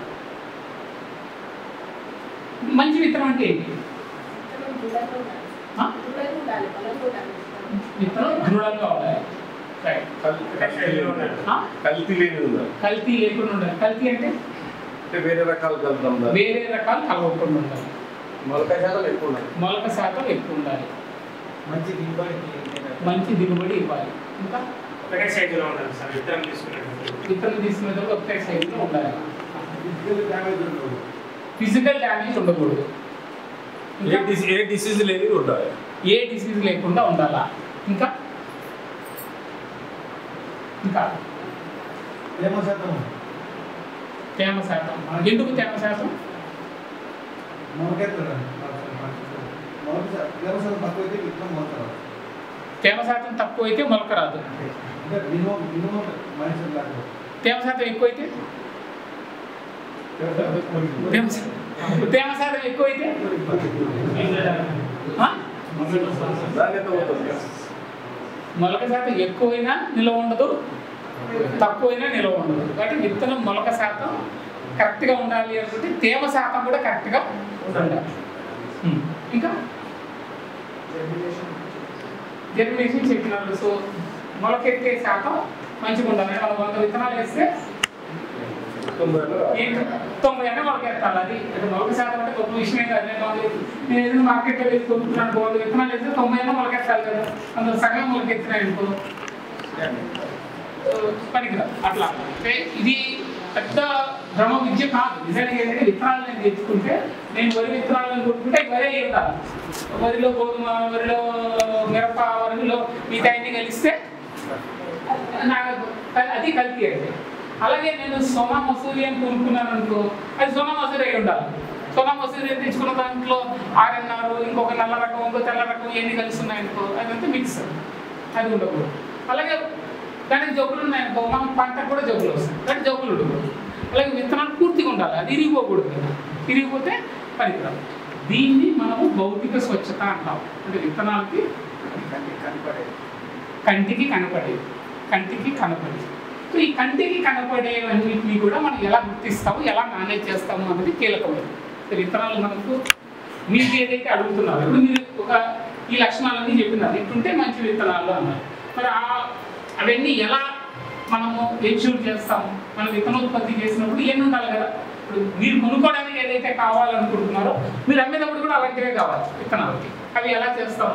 మంచి విత్తనం అంటే ఏంటి విత్తనం దృఢంగా ఉండాలి. ఆ? దృఢంగా ఉండాలి, బలంగా ఉండాలి విత్తనం. విత్తనం దృఢంగా ఉండాలి రైట్ ఆ? కల్తీ లేని ఉండాలి కల్తీ లేకుండా ఉండాలి కల్తీ అంటే అంటే వేరే రకాలు కలుపుతాం దాన్ని. వేరే రకాలు కలవకుండా ఉండాలి మొలక శాతం ఎక్కువ ఉండాలి మొలక శాతం ఎక్కువ ఉండాలి మంచి దిగుబడి మంచి దిగుబడి ఇవ్వాలి ఇంకా ఒకటే సైజులో ఉండాలి సార్ విత్తనం తీసుకునేటప్పుడు విత్తనం తీసుకునేటప్పుడు ఒకే సైజులో ఉండాలి ఫిజికల్ డ్యామేజ్ ఉండదు ఫిజికల్ డ్యామేజ్ ఉండకూడదు ఏ ఇంకా డిసీ ఏ డిసీజ్ లేని ఉండాలి ఏ డిసీజ్ లేకుండా ఉండాలా ఇంకా ఇంకా తేమ శాతం తేమ శాతం ఎందుకు తేమ శాతం మొలకెత్తారు మొలక వ్యవసాయం తక్కువ అయితే విత్తనం మొలకరాదు తేమ శాతం తక్కువ అయితే మొలక రాదు అంటే మినిమం మినిమం మనిషి లాగా తేమ శాతం ఎక్కువైతే తేమ శా- తేమ శాతం ఎక్కువైతే ఆ? నాణ్యత ఉంటుంది మొలక శాతం ఎక్కువైనా నిల్వ ఉండదు తక్కువైనా నిల్వ ఉండదు కాబట్టి విత్తనం మొలక శాతం కరెక్ట్గా ఉండాలి అనుకుంటే తేమ శాతం కూడా కరెక్ట్గా ఉండాలి ఉమ్. ఇంకా జర్మినేషన్ చెప్పినారు సో మొలకెత్తే శాతం మంచిగా ఉండాలి మనం వంద విత్తనాలు వేస్తే తొంభై ఏళ్ళ ఏంటి? తొంభై అంటే మొలకెత్తాలి అది అంటే మొలక శాతం అంటే గొప్ప విషయమే కాదు నేను వంద నేను ఏదైనా మార్కెట్లో వేసి కొనుక్కున్నాను వంద విత్తనాలు వేస్తే తొంభై అయినా మొలకెత్తాలి కదా అందులో సగం మొలకెత్తినాయి అనుకో పనికిరాదు అట్లా అంటే ఇది పెద్ద భ్రమ విద్య కాదు నిజానికి ఏంటంటే విత్తనాలు నేను తెచ్చుకుంటే నేను వరి విత్తనాలను కొనుక్కుంటే వరి అయి ఉండాలి వరిలో గోధుమ వరిలో మిరప వరిలో మిగతా అన్ని కలిస్తే నాకు అది కల్తీ అయితే అలాగే నేను సోనా మసూరి అని కొనుక్కున్నాను అనుకో అది సోనా మసూరి అయి ఉండాలి సోనా మసూరి అని తెచ్చుకున్న దాంట్లో ఆర్ఎన్ఆర్ ఇంకొక నల్ల రకం ఇంకో తెల్ల రకం ఎన్ని కలిసి ఉన్నాయనుకో అదంతా మిక్స్ అది ఉండకూడదు అలాగే దానికి జబ్బులు ఉన్నాయనుకో మనం పంటకు కూడా జబ్బులు వస్తాయి కానీ జబ్బులు ఉండకూడదు అలాగే విత్తనాలు పూర్తిగా ఉండాలి అది ఇరిగిపోకూడదు కదా ఇరిగిపోతే పనికిరాదు దీన్ని మనము భౌతిక స్వచ్ఛత అంటాం అంటే విత్తనాలకి కంటికి కనపడేది కంటికి కనపడేది సో ఈ కంటికి కనపడేవన్నింటినీ కూడా మనం ఎలా గుర్తిస్తాము ఎలా మేనేజ్ చేస్తాము అనేది కీలకమైనది సో విత్తనాలు మనకు మీరు ఏదైతే అడుగుతున్నారో ఇప్పుడు మీరు ఒక ఈ లక్షణాలన్నీ చెప్పినారు ఇట్టుంటే మంచి విత్తనాలు అన్నారు మరి ఆ అవన్నీ ఎలా మనము ఎన్ష్యూర్ చేస్తాము మనం విత్తనోత్పత్తి చేసినప్పుడు ఎన్ని ఉండాలి కదా ఇప్పుడు మీరు కొనుక్కోవడానికి ఏదైతే కావాలనుకుంటున్నారో మీరు అమ్మేటప్పుడు కూడా అలాంటివే కావాలి విత్తనాలకి అవి ఎలా చేస్తాము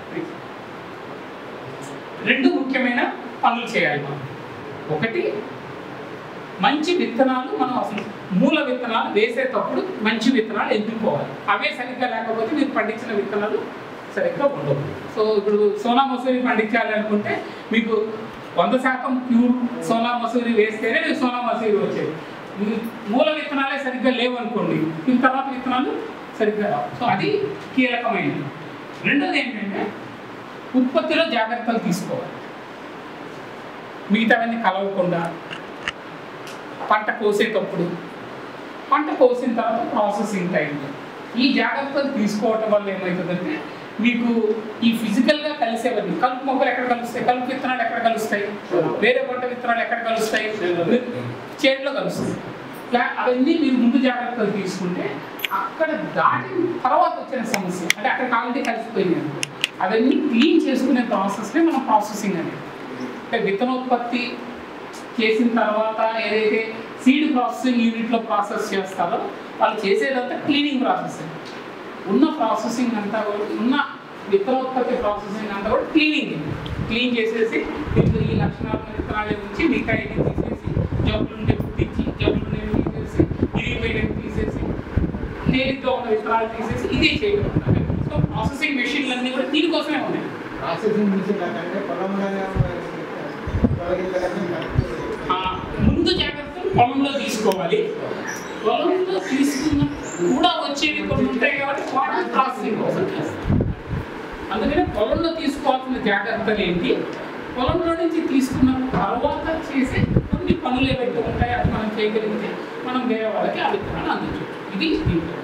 రెండు ముఖ్యమైన పనులు చేయాలి మనం ఒకటి మంచి విత్తనాలు మనం అసలు మూల విత్తనాలు వేసేటప్పుడు మంచి విత్తనాలు ఎన్నుకోవాలి అవే సరిగ్గా లేకపోతే మీరు పండించిన విత్తనాలు సరిగ్గా ఉండవు సో ఇప్పుడు సోనా మసూరి పండించాలి అనుకుంటే మీకు వంద శాతం ప్యూర్ సోనా మసూరి వేస్తేనే మీకు సోనా మసూరి వచ్చేది మీరు మూల విత్తనాలే సరిగ్గా లేవు అనుకోండి మీకు తర్వాత విత్తనాలు సరిగ్గా రావు సో అది కీలకమైనది రెండోది ఏంటంటే ఉత్పత్తిలో జాగ్రత్తలు తీసుకోవాలి మిగతావన్నీ కలవకుండా పంట కోసేటప్పుడు పంట కోసిన తర్వాత ప్రాసెసింగ్ టైంలో ఈ జాగ్రత్తలు తీసుకోవటం వల్ల ఏమవుతుందంటే మీకు ఈ ఫిజికల్గా కలిసేవన్నీ కలుపు మొక్కలు ఎక్కడ కలుస్తాయి కలుపు విత్తనాలు ఎక్కడ కలుస్తాయి వేరే పంట విత్తనాలు ఎక్కడ కలుస్తాయి చేతిలో కలుస్తాయి ఇలా అవన్నీ మీరు ముందు జాగ్రత్తలు తీసుకుంటే అక్కడ దాటిన తర్వాత వచ్చిన సమస్య అంటే అక్కడ ఆల్రెడీ కలిసిపోయింది అనుకో అవన్నీ క్లీన్ చేసుకునే ప్రాసెస్నే మనం ప్రాసెసింగ్ అనేది అంటే విత్తనోత్పత్తి చేసిన తర్వాత ఏదైతే సీడ్ ప్రాసెసింగ్ యూనిట్లో ప్రాసెస్ చేస్తారో వాళ్ళు చేసేదంతా క్లీనింగ్ ప్రాసెస్ ఉన్న ప్రాసెసింగ్ అంతా కూడా ఉన్న విత్తనోత్పత్తి ప్రాసెసింగ్ అంతా కూడా క్లీనింగ్ క్లీన్ చేసేసి దీంట్లో ఈ లక్షణాలు విత్తనాలు ఉంచి మిగతా ఇది తీసేసి జబ్బులు ఉండే పుట్టించి జబ్బులు ఉండేవి తీసేసి ఇరిగిపోయినవి తీసేసి నేలితో ఉన్న విత్తనాలు తీసేసి ఇదే చేయగలుగుతారు సో ప్రాసెసింగ్ మెషిన్లు కూడా దీనికోసమే ఉన్నాయి ప్రాసెసింగ్ మిషన్ అంటే పొలంలోనే తొలగించడానికి ఆ, ముందు జాగ్రత్తలు పొలంలో తీసుకోవాలి పొలంలో తీసుకున్న కూడా వచ్చేవి కొన్ని ఉంటాయి కాబట్టి వాటిని ప్రాసెసింగ్ కోసం చేస్తాం అందుకని పొలంలో తీసుకోవాల్సిన జాగ్రత్తలు ఏంటి పొలంలో నుంచి తీసుకున్న తర్వాత చేసే కొన్ని పనులు ఏవైతే ఉంటాయో అది మనం చేయగలిగితే మనం వేరే వాళ్ళకి ఆ విత్తనాలు అందించవచ్చు ఇది దీంట్లో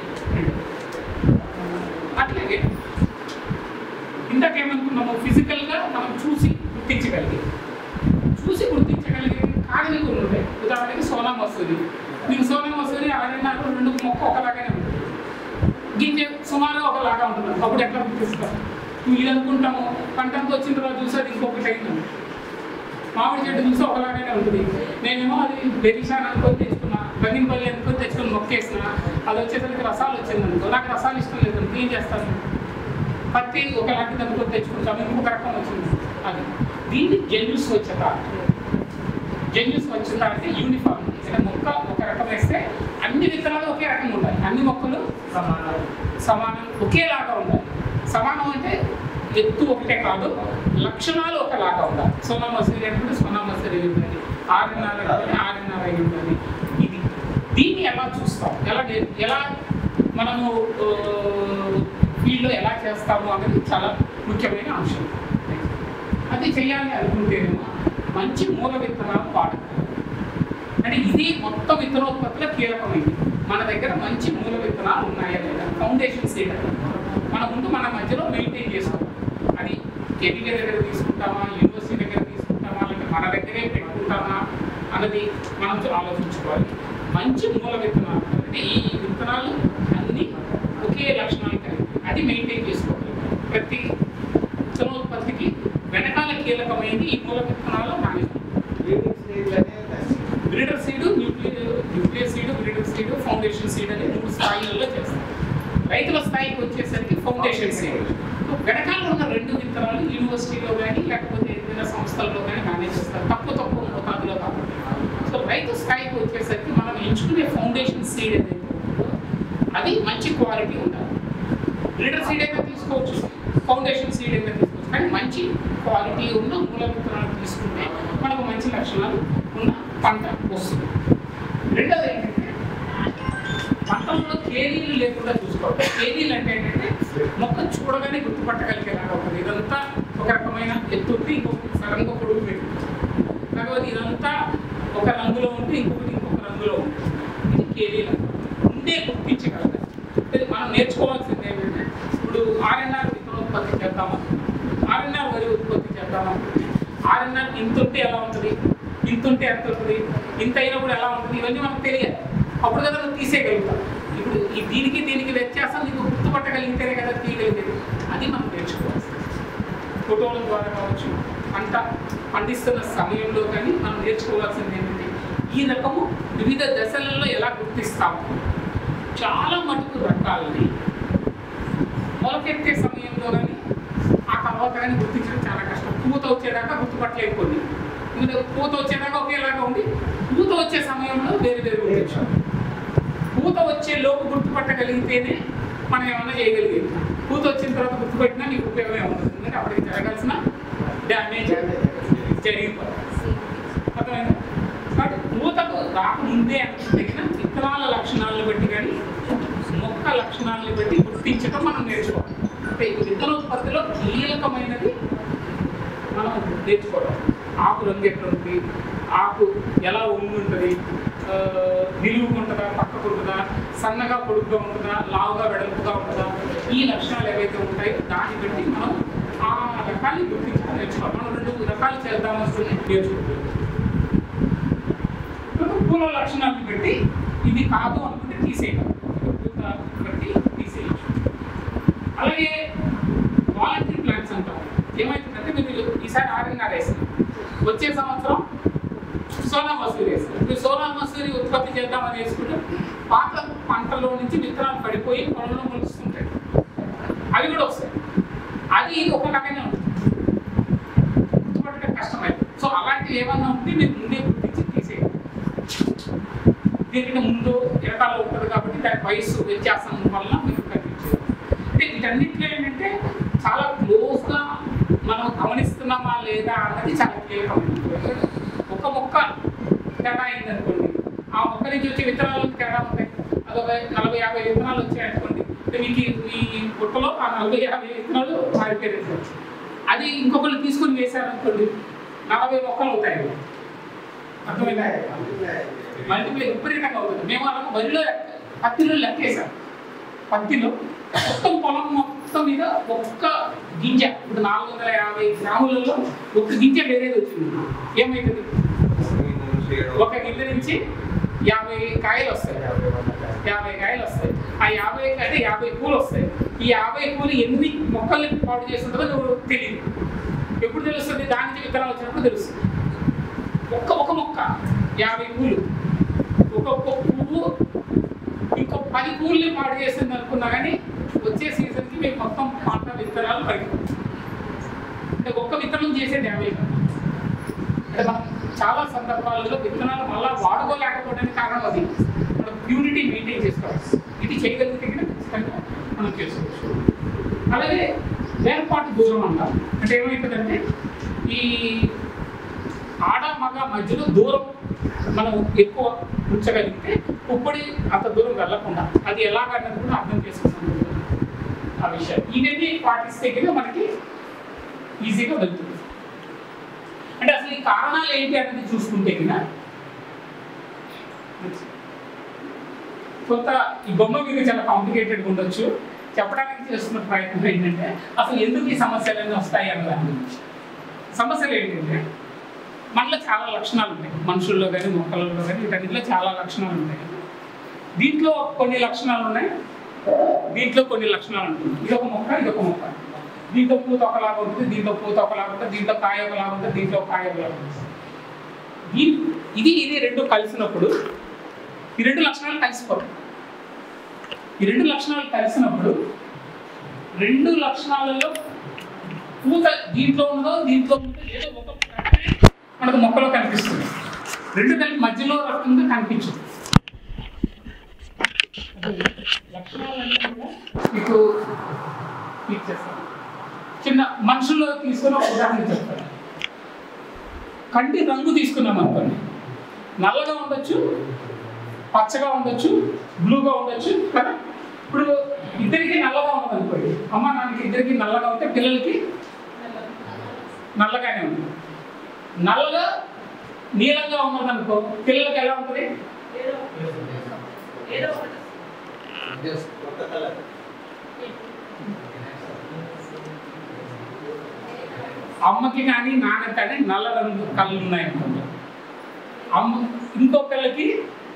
అట్లాగే ఇందాక ఏమనుకున్నాము ఫిజికల్గా మనం చూసి గుర్తించగలిగి చూసి గుర్తించగలిగే కాగిని కొన్ని ఉంటాయి ఉదాహరణకి సోనా మసూరి మీకు సోనా మసూరి ఆరున్నర రెండు మొక్క ఒకలాగానే ఉంటుంది గింజ సుమారు ఒకలాగా ఉంటుంది అప్పుడు ఎట్లా గుర్తిస్తాం ఇది అనుకుంటాము పంట అంతా వచ్చిన తర్వాత చూసి అది ఇంకొకటి అయింది మామిడి చెట్టు చూసి ఒకలాగానే ఉంటుంది నేనేమో అది బెరిషాన్ అనుకొని తెచ్చుకున్నా బంగినపల్లి అనుకొని తెచ్చుకుని మొక్కేసిన అది వచ్చేసరికి రసాలు వచ్చింది అనుకో నాకు రసాలు ఇష్టం లేదు అనుకో, ఏం చేస్తాను పత్తి ఒకలాంటిది అనుకొని తెచ్చుకుంటాం ఇంకొక రకం వచ్చింది అది దీన్ని జన్యు స్వచ్ఛత జన్యు స్వచ్ఛత అంటే యూనిఫామ్ అంటే మొక్క ఒక రకం వేస్తే అన్ని విత్తనాలు ఒకే రకంగా ఉండాలి అన్ని మొక్కలు సమానం సమానం ఒకేలాగా ఉండాలి సమానం అంటే ఎత్తు ఒకటే కాదు లక్షణాలు ఒకలాగా ఉండాలి సోనా మసూరి అంటే సోనా మసూరి ఉంటుంది ఆరున్నర అంటే ఆరున్నర అయి ఉంటుంది ఇది దీన్ని ఎలా చూస్తాం ఎలా నే- ఎలా మనము ఫీల్డ్లో ఎలా చేస్తాము అనేది చాలా ముఖ్యమైన అంశం అది చేయాలి అనుకుంటేనేమో మంచి మూల విత్తనాలు వాడాలి అంటే ఇది మొత్తం విత్తనోత్పత్తిలో కీలకమైంది మన దగ్గర మంచి మూల విత్తనాలు ఉన్నాయా లేదా ఫౌండేషన్ సీడ్ మన ముందు మన మధ్యలో మెయింటైన్ చేసుకోవాలి అది కెమికల్ దగ్గర తీసుకుంటామా యూనివర్సిటీ దగ్గర తీసుకుంటామా లేకపోతే మన దగ్గరే పెట్టుకుంటామా అన్నది మనం ఆలోచించుకోవాలి మంచి మూల విత్తనాలు అంటే ఈ విత్తనాలు అన్ని ఒకే లక్షణాలు కలిగి అది మెయింటైన్ చేసుకోవాలి ప్రతి విత్తనోత్పత్తికి వెనకాల కీలకమైనది ఈ మూల విత్తనాలు మేనేజ్మెంట్ లీడింగ్ స్టేజ్లోనే దాన్ని breeder seed nuclear seed breeder seed foundation seed అని మూడు స్థాయిలలో చేస్తారు రైతుల స్థాయికి వచ్చేసరికి ఫౌండేషన్ సీడ్ వెనకాల ఉన్న రెండు విత్తనాలు యూనివర్సిటీలో కానీ లేకపోతే ఏదైనా సంస్థల్లో కానీ మేనేజ్ చేస్తారు తక్కువ తక్కువ మోతాదులో కాబట్టి సో రైతు స్థాయికి వచ్చేసరికి మనం ఎంచుకునే ఫౌండేషన్ సీడ్ ఏదైతే ఉంటుందో అది మంచి క్వాలిటీ ఉండాలి బ్రీడర్ సీడ్ అయినా తీసుకోవచ్చు ఫౌండేషన్ సీడ్ అయినా తీసుకోవచ్చు కానీ మంచి క్వాలిటీ ఉన్న మూల విత్తనాలు తీసుకుంటే మనకు మంచి లక్షణాలు ఉన్న పంట వస్తుంది రెండోది ఏంటంటే పంటల్లో కేరీలు లేకుండా చూసుకోవాలి కేరీలు అంటే ఏంటంటే మొక్క చూడగానే గుర్తుపట్టగలిగేలాగా ఉంటుంది ఇదంతా ఒక రకమైన ఎత్తుంది ఇంకొక సడన్గా పొడుగు పెట్టి కాకపోతే ఇదంతా ఒక రంగులో ఉంటే ఇంకొకటి ఇంకొక రంగులో ఉంటుంది ఇది కేరీలు ముందే గుర్తించగలగాలి అంటే మనం నేర్చుకోవాల్సింది ఏంటంటే ఇప్పుడు ఆర్ఎన్ఆర్ విత్తనోత్పత్తి చేద్దామా ఆర్ఎన్ఆర్ వరి ఉత్పత్తి చేద్దామా ఆర్ఎన్ఆర్ ఇంత ఉంటే ఎలా ఉంటుంది ఇంత ఉంటే ఎంత ఉంటుంది ఇంత అయినప్పుడు ఎలా ఉంటుంది ఇవన్నీ మనకు తెలియాలి అప్పుడు కదా నువ్వు తీసేయగలుగుతాం ఇప్పుడు ఈ దీనికి దీనికి వ్యత్యాసం నీకు గుర్తుపట్టగలిగితేనే కదా తీయగలిగేది అది మనం నేర్చుకోవాల్సింది ఫోటోల ద్వారా కావచ్చు పంట పండిస్తున్న సమయంలో కానీ మనం నేర్చుకోవాల్సింది ఏంటంటే ఈ రకము వివిధ దశలలో ఎలా గుర్తిస్తాము చాలా మటుకు రకాలని మొలకెత్తే సమయంలో కానీ ఆ తర్వాత కానీ గుర్తించడం చాలా కష్టం పూత వచ్చేదాకా గుర్తుపట్టలేదు కొన్ని ఎందుకంటే పూత వచ్చేదాకా ఒకేలాగా ఉండి పూత వచ్చే సమయంలో వేరు వేరు ఉండొచ్చు పూత వచ్చే లోపు గుర్తుపట్టగలిగితేనే మనం ఏమన్నా చేయగలిగేది పూత వచ్చిన తర్వాత గుర్తుపెట్టినా మీకు ఉపయోగం ఏముంటుంది ఎందుకంటే అప్పటికి జరగాల్సిన డ్యామేజ్ జరిగిపోతుంది అర్థమైందా కాబట్టి పూతకు రాకముందే తగిన విత్తనాల లక్షణాలను బట్టి కానీ మొక్క లక్షణాలను బట్టి గుర్తించడం మనం నేర్చుకోవాలి అంటే ఈ విత్తనోత్పత్తిలో కీలకమైనది మనం నేర్చుకోవడం ఆకు రంగు ఎట్లా ఉంటుంది ఆకు ఎలా ఉండి ఉంటుంది ఆ, నిలువుగా ఉంటుందా పక్కకు ఉంటుందా సన్నగా పొడుగ్గా ఉంటుందా లావుగా వెడల్పుగా ఉంటుందా ఈ లక్షణాలు ఏవైతే ఉంటాయో దాన్ని బట్టి మనం ఆ రకాన్ని గుర్తించడం నేర్చుకోవాలి మనం రెండు రకాలు చేద్దామనుకుని నేర్చుకుంటాం ఇప్పుడు పూల లక్షణాలను బట్టి ఇది కాదు అనుకుంటే తీసేయడం పూత బట్టి తీసేయచ్చు అలాగే వాలంటరీ ప్లాన్స్ అంటాం ఏమవుతుందంటే మీరు ఈసారి ఆర్ఎన్ఆర్ వేస్తారు వచ్చే సంవత్సరం సోనా మసూరి వేస్తారు ఇప్పుడు సోనా మసూరి ఉత్పత్తి చేద్దామని వేసుకుంటే పాత పంటలో నుంచి విత్తనాలు పడిపోయి పొలంలో మొలుస్తుంటాయి అవి కూడా వస్తాయి అది ఒకలాగానే ఉంటుంది గుర్తుపట్టడం కష్టమైంది సో అలాంటివి ఏమన్నా ఉంటే మీరు ముందే గుర్తించి తీసేయాలి దీనికి ముందు ఎరకాలు ఉంటుంది కాబట్టి దాని వయసు వ్యత్యాసం వల్ల మీకు కనిపించేది అంటే వీటన్నిటిలో ఏంటంటే చాలా క్లోజ్గా మనం గమనిస్తున్నామా లేదా అన్నది చాలా కీలకమైనది ఒక మొక్క తేడా అయింది అనుకోండి ఆ మొక్క నుంచి వచ్చే విత్తనాలు తేడా ఉంటాయి అదొక నలభై యాభై విత్తనాలు వచ్చాయి అనుకోండి అంటే మీకు ఈ- ఈ పుట్టలో ఆ నలభై యాభై విత్తనాలు మారిపోయాయి అది ఇంకొకరు తీసుకొని వేశారనుకోండి నలభై మొక్కలు అవుతాయి అర్థమైందా మల్టిప్లై విపరీతంగా అవుతుంది మేము అలా వరిలో లెక్క- పత్తిలో లెక్కేసాం పత్తిలో మొత్తం పొలం మొత్తం మీద ఒక్క గింజ ఇప్పుడు నాలుగు వందల యాభై గ్రాములలో ఒక్క గింజ వేరేది వచ్చింది ఏమవుతుంది ఒక గింజ నుంచి యాభై కాయలు వస్తాయి యాభై కాయలు వస్తాయి ఆ యాభై అంటే యాభై పూలు వస్తాయి ఈ యాభై పూలు ఎన్ని మొక్కల్ని పాడు చేస్తుంటుందో నువ్వు తెలియదు ఎప్పుడు తెలుస్తుంది దాని నుంచి విత్తనాలు వచ్చినప్పుడు తెలుస్తుంది ఒక్క ఒక మొక్క యాభై పూలు ఒక్కొక్క పువ్వు ఇంకో పది పూల్ని పాడు చేస్తుంది అనుకున్నా కానీ వచ్చే సీజన్కి మేము మొత్తం పంట విత్తనాలు పడి అంటే ఒక్క విత్తనం చేసేది యాభై కాదు. అంటే మనం చాలా సందర్భాలలో విత్తనాలు మళ్ళా వాడుకోలేకపోవడానికి కారణం అది మనం ప్యూరిటీ మెయింటైన్ చేసుకోవాలి ఇది చేయగలిగితే కనుక ఖచ్చితంగా మనం చేసుకోవచ్చు అలాగే వేర్పాటు దూరం అంటారు అంటే ఏమవుతుందంటే ఈ ఆడ మగ మధ్యలో దూరం మనం ఎక్కువ ఉంచగలిగితే పుప్పొడి అంత దూరం వెళ్ళకుండా అది ఎలాగన్నది కూడా అర్థం చేసుకుంటుంది ఆ విషయాలు ఇవన్నీ పాటిస్తే కనుక మనకి ఈజీగా వెళ్తుంది అంటే అసలు ఈ కారణాలు ఏంటి అనేది చూసుకుంటే కనుక కొంత ఈ బొమ్మ మీకు చాలా కాంప్లికేటెడ్గా ఉండొచ్చు చెప్పడానికి చేస్తున్న ప్రయత్నం ఏంటంటే అసలు ఎందుకు ఈ సమస్యలన్నీ వస్తాయి అన్న దాని గురించి సమస్యలు ఏంటంటే మనలో చాలా లక్షణాలు ఉంటాయి మనుషుల్లో కానీ మొక్కలలో కానీ వీటన్నిటిలో చాలా లక్షణాలు ఉంటాయి దీంట్లో కొన్ని లక్షణాలు ఉన్నాయి దీంట్లో కొన్ని లక్షణాలు ఉంటుంది ఇది ఒక మొక్క ఇది ఒక మొక్క దీంట్లో పూత ఒకలాగా ఉంటుంది దీంట్లో పూత ఒకలాగా ఉంటుంది దీంట్లో కాయ ఒకలాగా ఉంటుంది దీంట్లో కాయ ఒకలాగా ఉంటుంది ఈ- ఇది ఇది రెండు కలిసినప్పుడు ఈ రెండు లక్షణాలు కలిసిపోతాయి ఈ రెండు లక్షణాలు కలిసినప్పుడు రెండు లక్షణాలలో పూత దీంట్లో ఉందో దీంట్లో ఉందో ఏదో ఒక రకమే మనకు మొక్కలో కనిపిస్తుంది రెండు కలిపి మధ్యలో రకంగా కనిపించదు లక్షణాలన్నీ కూడా మీకు క్లిక్ చేస్తాను చిన్న మనుషుల్లో తీసుకున్న ఒక ఉదాహరణ చెప్తాను కంటి రంగు తీసుకున్నాం అనుకోండి నల్లగా ఉండొచ్చు పచ్చగా ఉండొచ్చు బ్లూగా ఉండొచ్చు కదా ఇప్పుడు ఇద్దరికి నల్లగా ఉన్నది అనుకోండి అమ్మ నాన్నకి ఇద్దరికి నల్లగా ఉంటే పిల్లలకి నల్లగానే ఉంది నల్లగా నీలంగా ఉన్నది అనుకో పిల్లలకి ఎలా ఉంటుంది ఏదో ఏదో ఒకటి అమ్మకి కానీ నాన్నకి కానీ నల్ల రంగు కళ్ళు ఉన్నాయి అనుకోండి అమ్మ ఇంకో పిల్లకి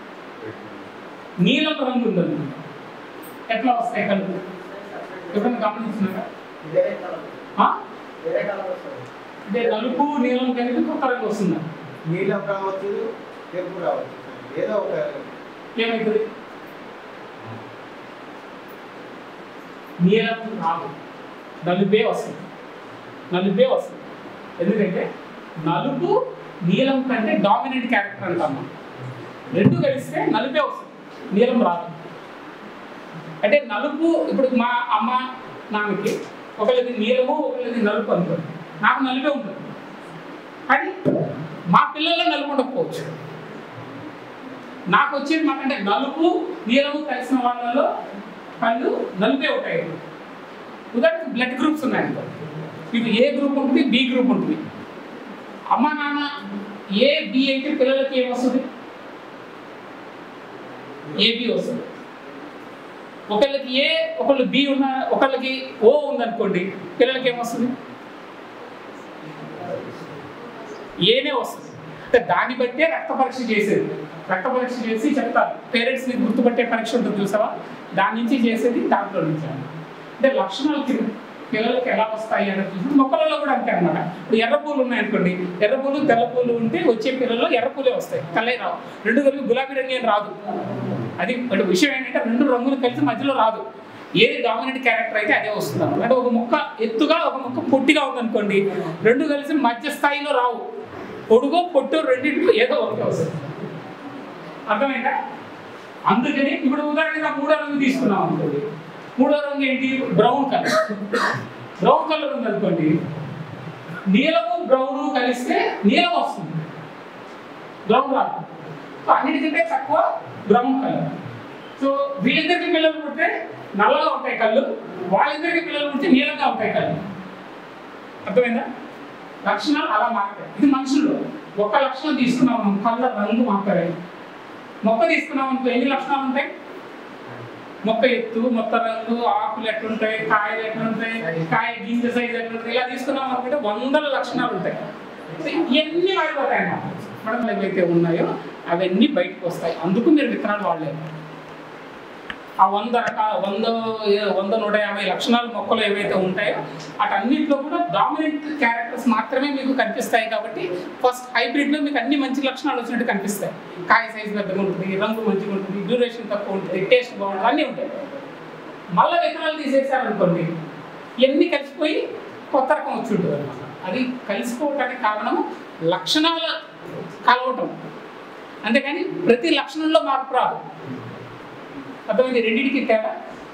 నీలం రంగు ఉంది అనుకోండి ఎట్లా వస్తాయి కళ్ళు ఎప్పుడైనా గమనించినారా వేరే కలర్ ఆ? వేరే కలర్ వస్తుంది అంటే నలుపు నీలం కలిపి కొత్త రంగు వస్తుందా నీలం రావచ్చు తెలుపు రావచ్చు ఏదో ఒక ఏమవుతుంది నీలం రాదు నలుపే వస్తుంది నలుపే వస్తుంది ఎందుకంటే నలుపు నీలం కంటే డామినెంట్ క్యారెక్టర్ అంటాం మనం. రెండు కలిస్తే నలుపే వస్తుంది నీలం రాదు అంటే నలుపు ఇప్పుడు మా అమ్మ నాన్నకి ఒకళ్ళది నీలము ఒకళ్ళది నలుపు అనుకోండి నాకు నలుపే ఉంటుంది కానీ మా పిల్లల్లో నలుపు ఉండకపోవచ్చు నాకు వచ్చేది మాట అంటే నలుపు నీలము కలిసిన వాళ్ళలో కళ్ళు నలుపే ఉంటాయి ఉదాహరణకు బ్లడ్ గ్రూప్స్ ఉన్నాయనుకో ఇప్పుడు ఏ గ్రూప్ ఉంటుంది బి గ్రూప్ ఉంటుంది అమ్మ నాన్న ఏ బి అయితే పిల్లలకి ఏం వస్తుంది ఏబి వస్తుంది ఒకళ్ళకి ఏ ఒకళ్ళు బి ఉన్న ఒకళ్ళకి ఓ ఉందనుకోండి పిల్లలకి ఏమొస్తుంది ఏనే వస్తుంది అంటే దాన్ని బట్టే రక్త పరీక్ష చేసేది రక్త పరీక్ష చేసి చెప్తారు పేరెంట్స్ని గుర్తుపట్టే పరీక్ష ఉంటుంది చూసావా దాని నుంచి చేసేది దాంట్లో నుంచి అన్నమాట. అంటే లక్షణాలు కి- పిల్లలకి ఎలా వస్తాయి అనేది చూసి మొక్కలలో కూడా అంతే అనమాట ఇప్పుడు ఎర్ర పూలు ఉన్నాయనుకోండి ఎర్ర పూలు తెల్ల పూలు ఉంటే వచ్చే పిల్లల్లో ఎర్ర పూలే వస్తాయి తెల్లే రావు రెండు కలిపి గులాబీ రంగు ఏం రాదు అది అంటే విషయం ఏంటంటే రెండు రంగులు కలిసి మధ్యలో రాదు ఏది డామినెంట్ క్యారెక్టర్ అయితే అదే వస్తుంది అన్నమాట. అంటే ఒక ముక్క ఎత్తుగా ఒక ముక్క పొట్టిగా ఉందనుకోండి రెండు కలిసి మధ్య స్థాయిలో రావు పొడుగో పొట్టు రెండింటిలో ఏదో ఒకటి వస్తుంది అర్థమైందా అందుకని ఇప్పుడు ఉదాహరణగా మూడో రంగు తీసుకున్నాం అనుకోండి మూడో రంగు ఏంటి బ్రౌన్ కలర్ బ్రౌన్ కలర్ ఉంది అనుకోండి నీలము బ్రౌన్ కలిస్తే నీలం వస్తుంది బ్రౌన్ రాదు సో అన్నిటికంటే తక్కువ బ్రౌన్ కలర్ సో వీళ్ళిద్దరికి పిల్లలు పుడితే నల్లగా ఉంటాయి కళ్ళు వాళ్ళిద్దరికి పిల్లలు పుడితే నీలంగా ఉంటాయి కళ్ళు అర్థమైందా లక్షణాలు అలా మారుతాయి ఇది మనుషుల్లో ఒక లక్షణం తీసుకున్నాం మనం కళ్ళ రంగు మాట్లాడాలి మొక్క తీసుకున్నాం అనుకో ఎన్ని లక్షణాలు ఉంటాయి మొక్క ఎత్తు మొక్క రంగు ఆకులు ఎట్లుంటాయి కాయలు ఎట్లుంటాయి కాయ గింజ సైజ్ ఎట్లుంటాయి ఇలా తీసుకున్నాం అనుకుంటే వందల లక్షణాలు ఉంటాయి సో ఇవన్నీ మారిపోతాయి అన్నమాట మనం ఏవైతే ఉన్నాయో అవన్నీ బయటకు వస్తాయి అందుకు మీరు విత్తనాలు వాడలేరు ఆ వంద రకాల వంద వంద నూట యాభై లక్షణాలు మొక్కలు ఏవైతే ఉంటాయో అటన్నింటిలో కూడా డామినెంట్ క్యారెక్టర్స్ మాత్రమే మీకు కనిపిస్తాయి కాబట్టి ఫస్ట్ హైబ్రిడ్లో మీకు అన్ని మంచి లక్షణాలు వచ్చినట్టు కనిపిస్తాయి కాయ సైజు పెద్దగా ఉంటుంది రంగు మంచిగా ఉంటుంది డ్యూరేషన్ తక్కువ ఉంటుంది టేస్ట్ బాగుంటుంది అన్నీ ఉంటాయి మళ్ళీ విత్తనాలు తీసేసారనుకోండి ఇవన్నీ కలిసిపోయి కొత్త రకం వచ్చి ఉంటుంది అనమాట అది కలిసిపోవటానికి కారణం లక్షణాల కలవటం అంతేకాని ప్రతి లక్షణంలో మార్పు రాదు అర్థమైంది రెండింటికి తేడా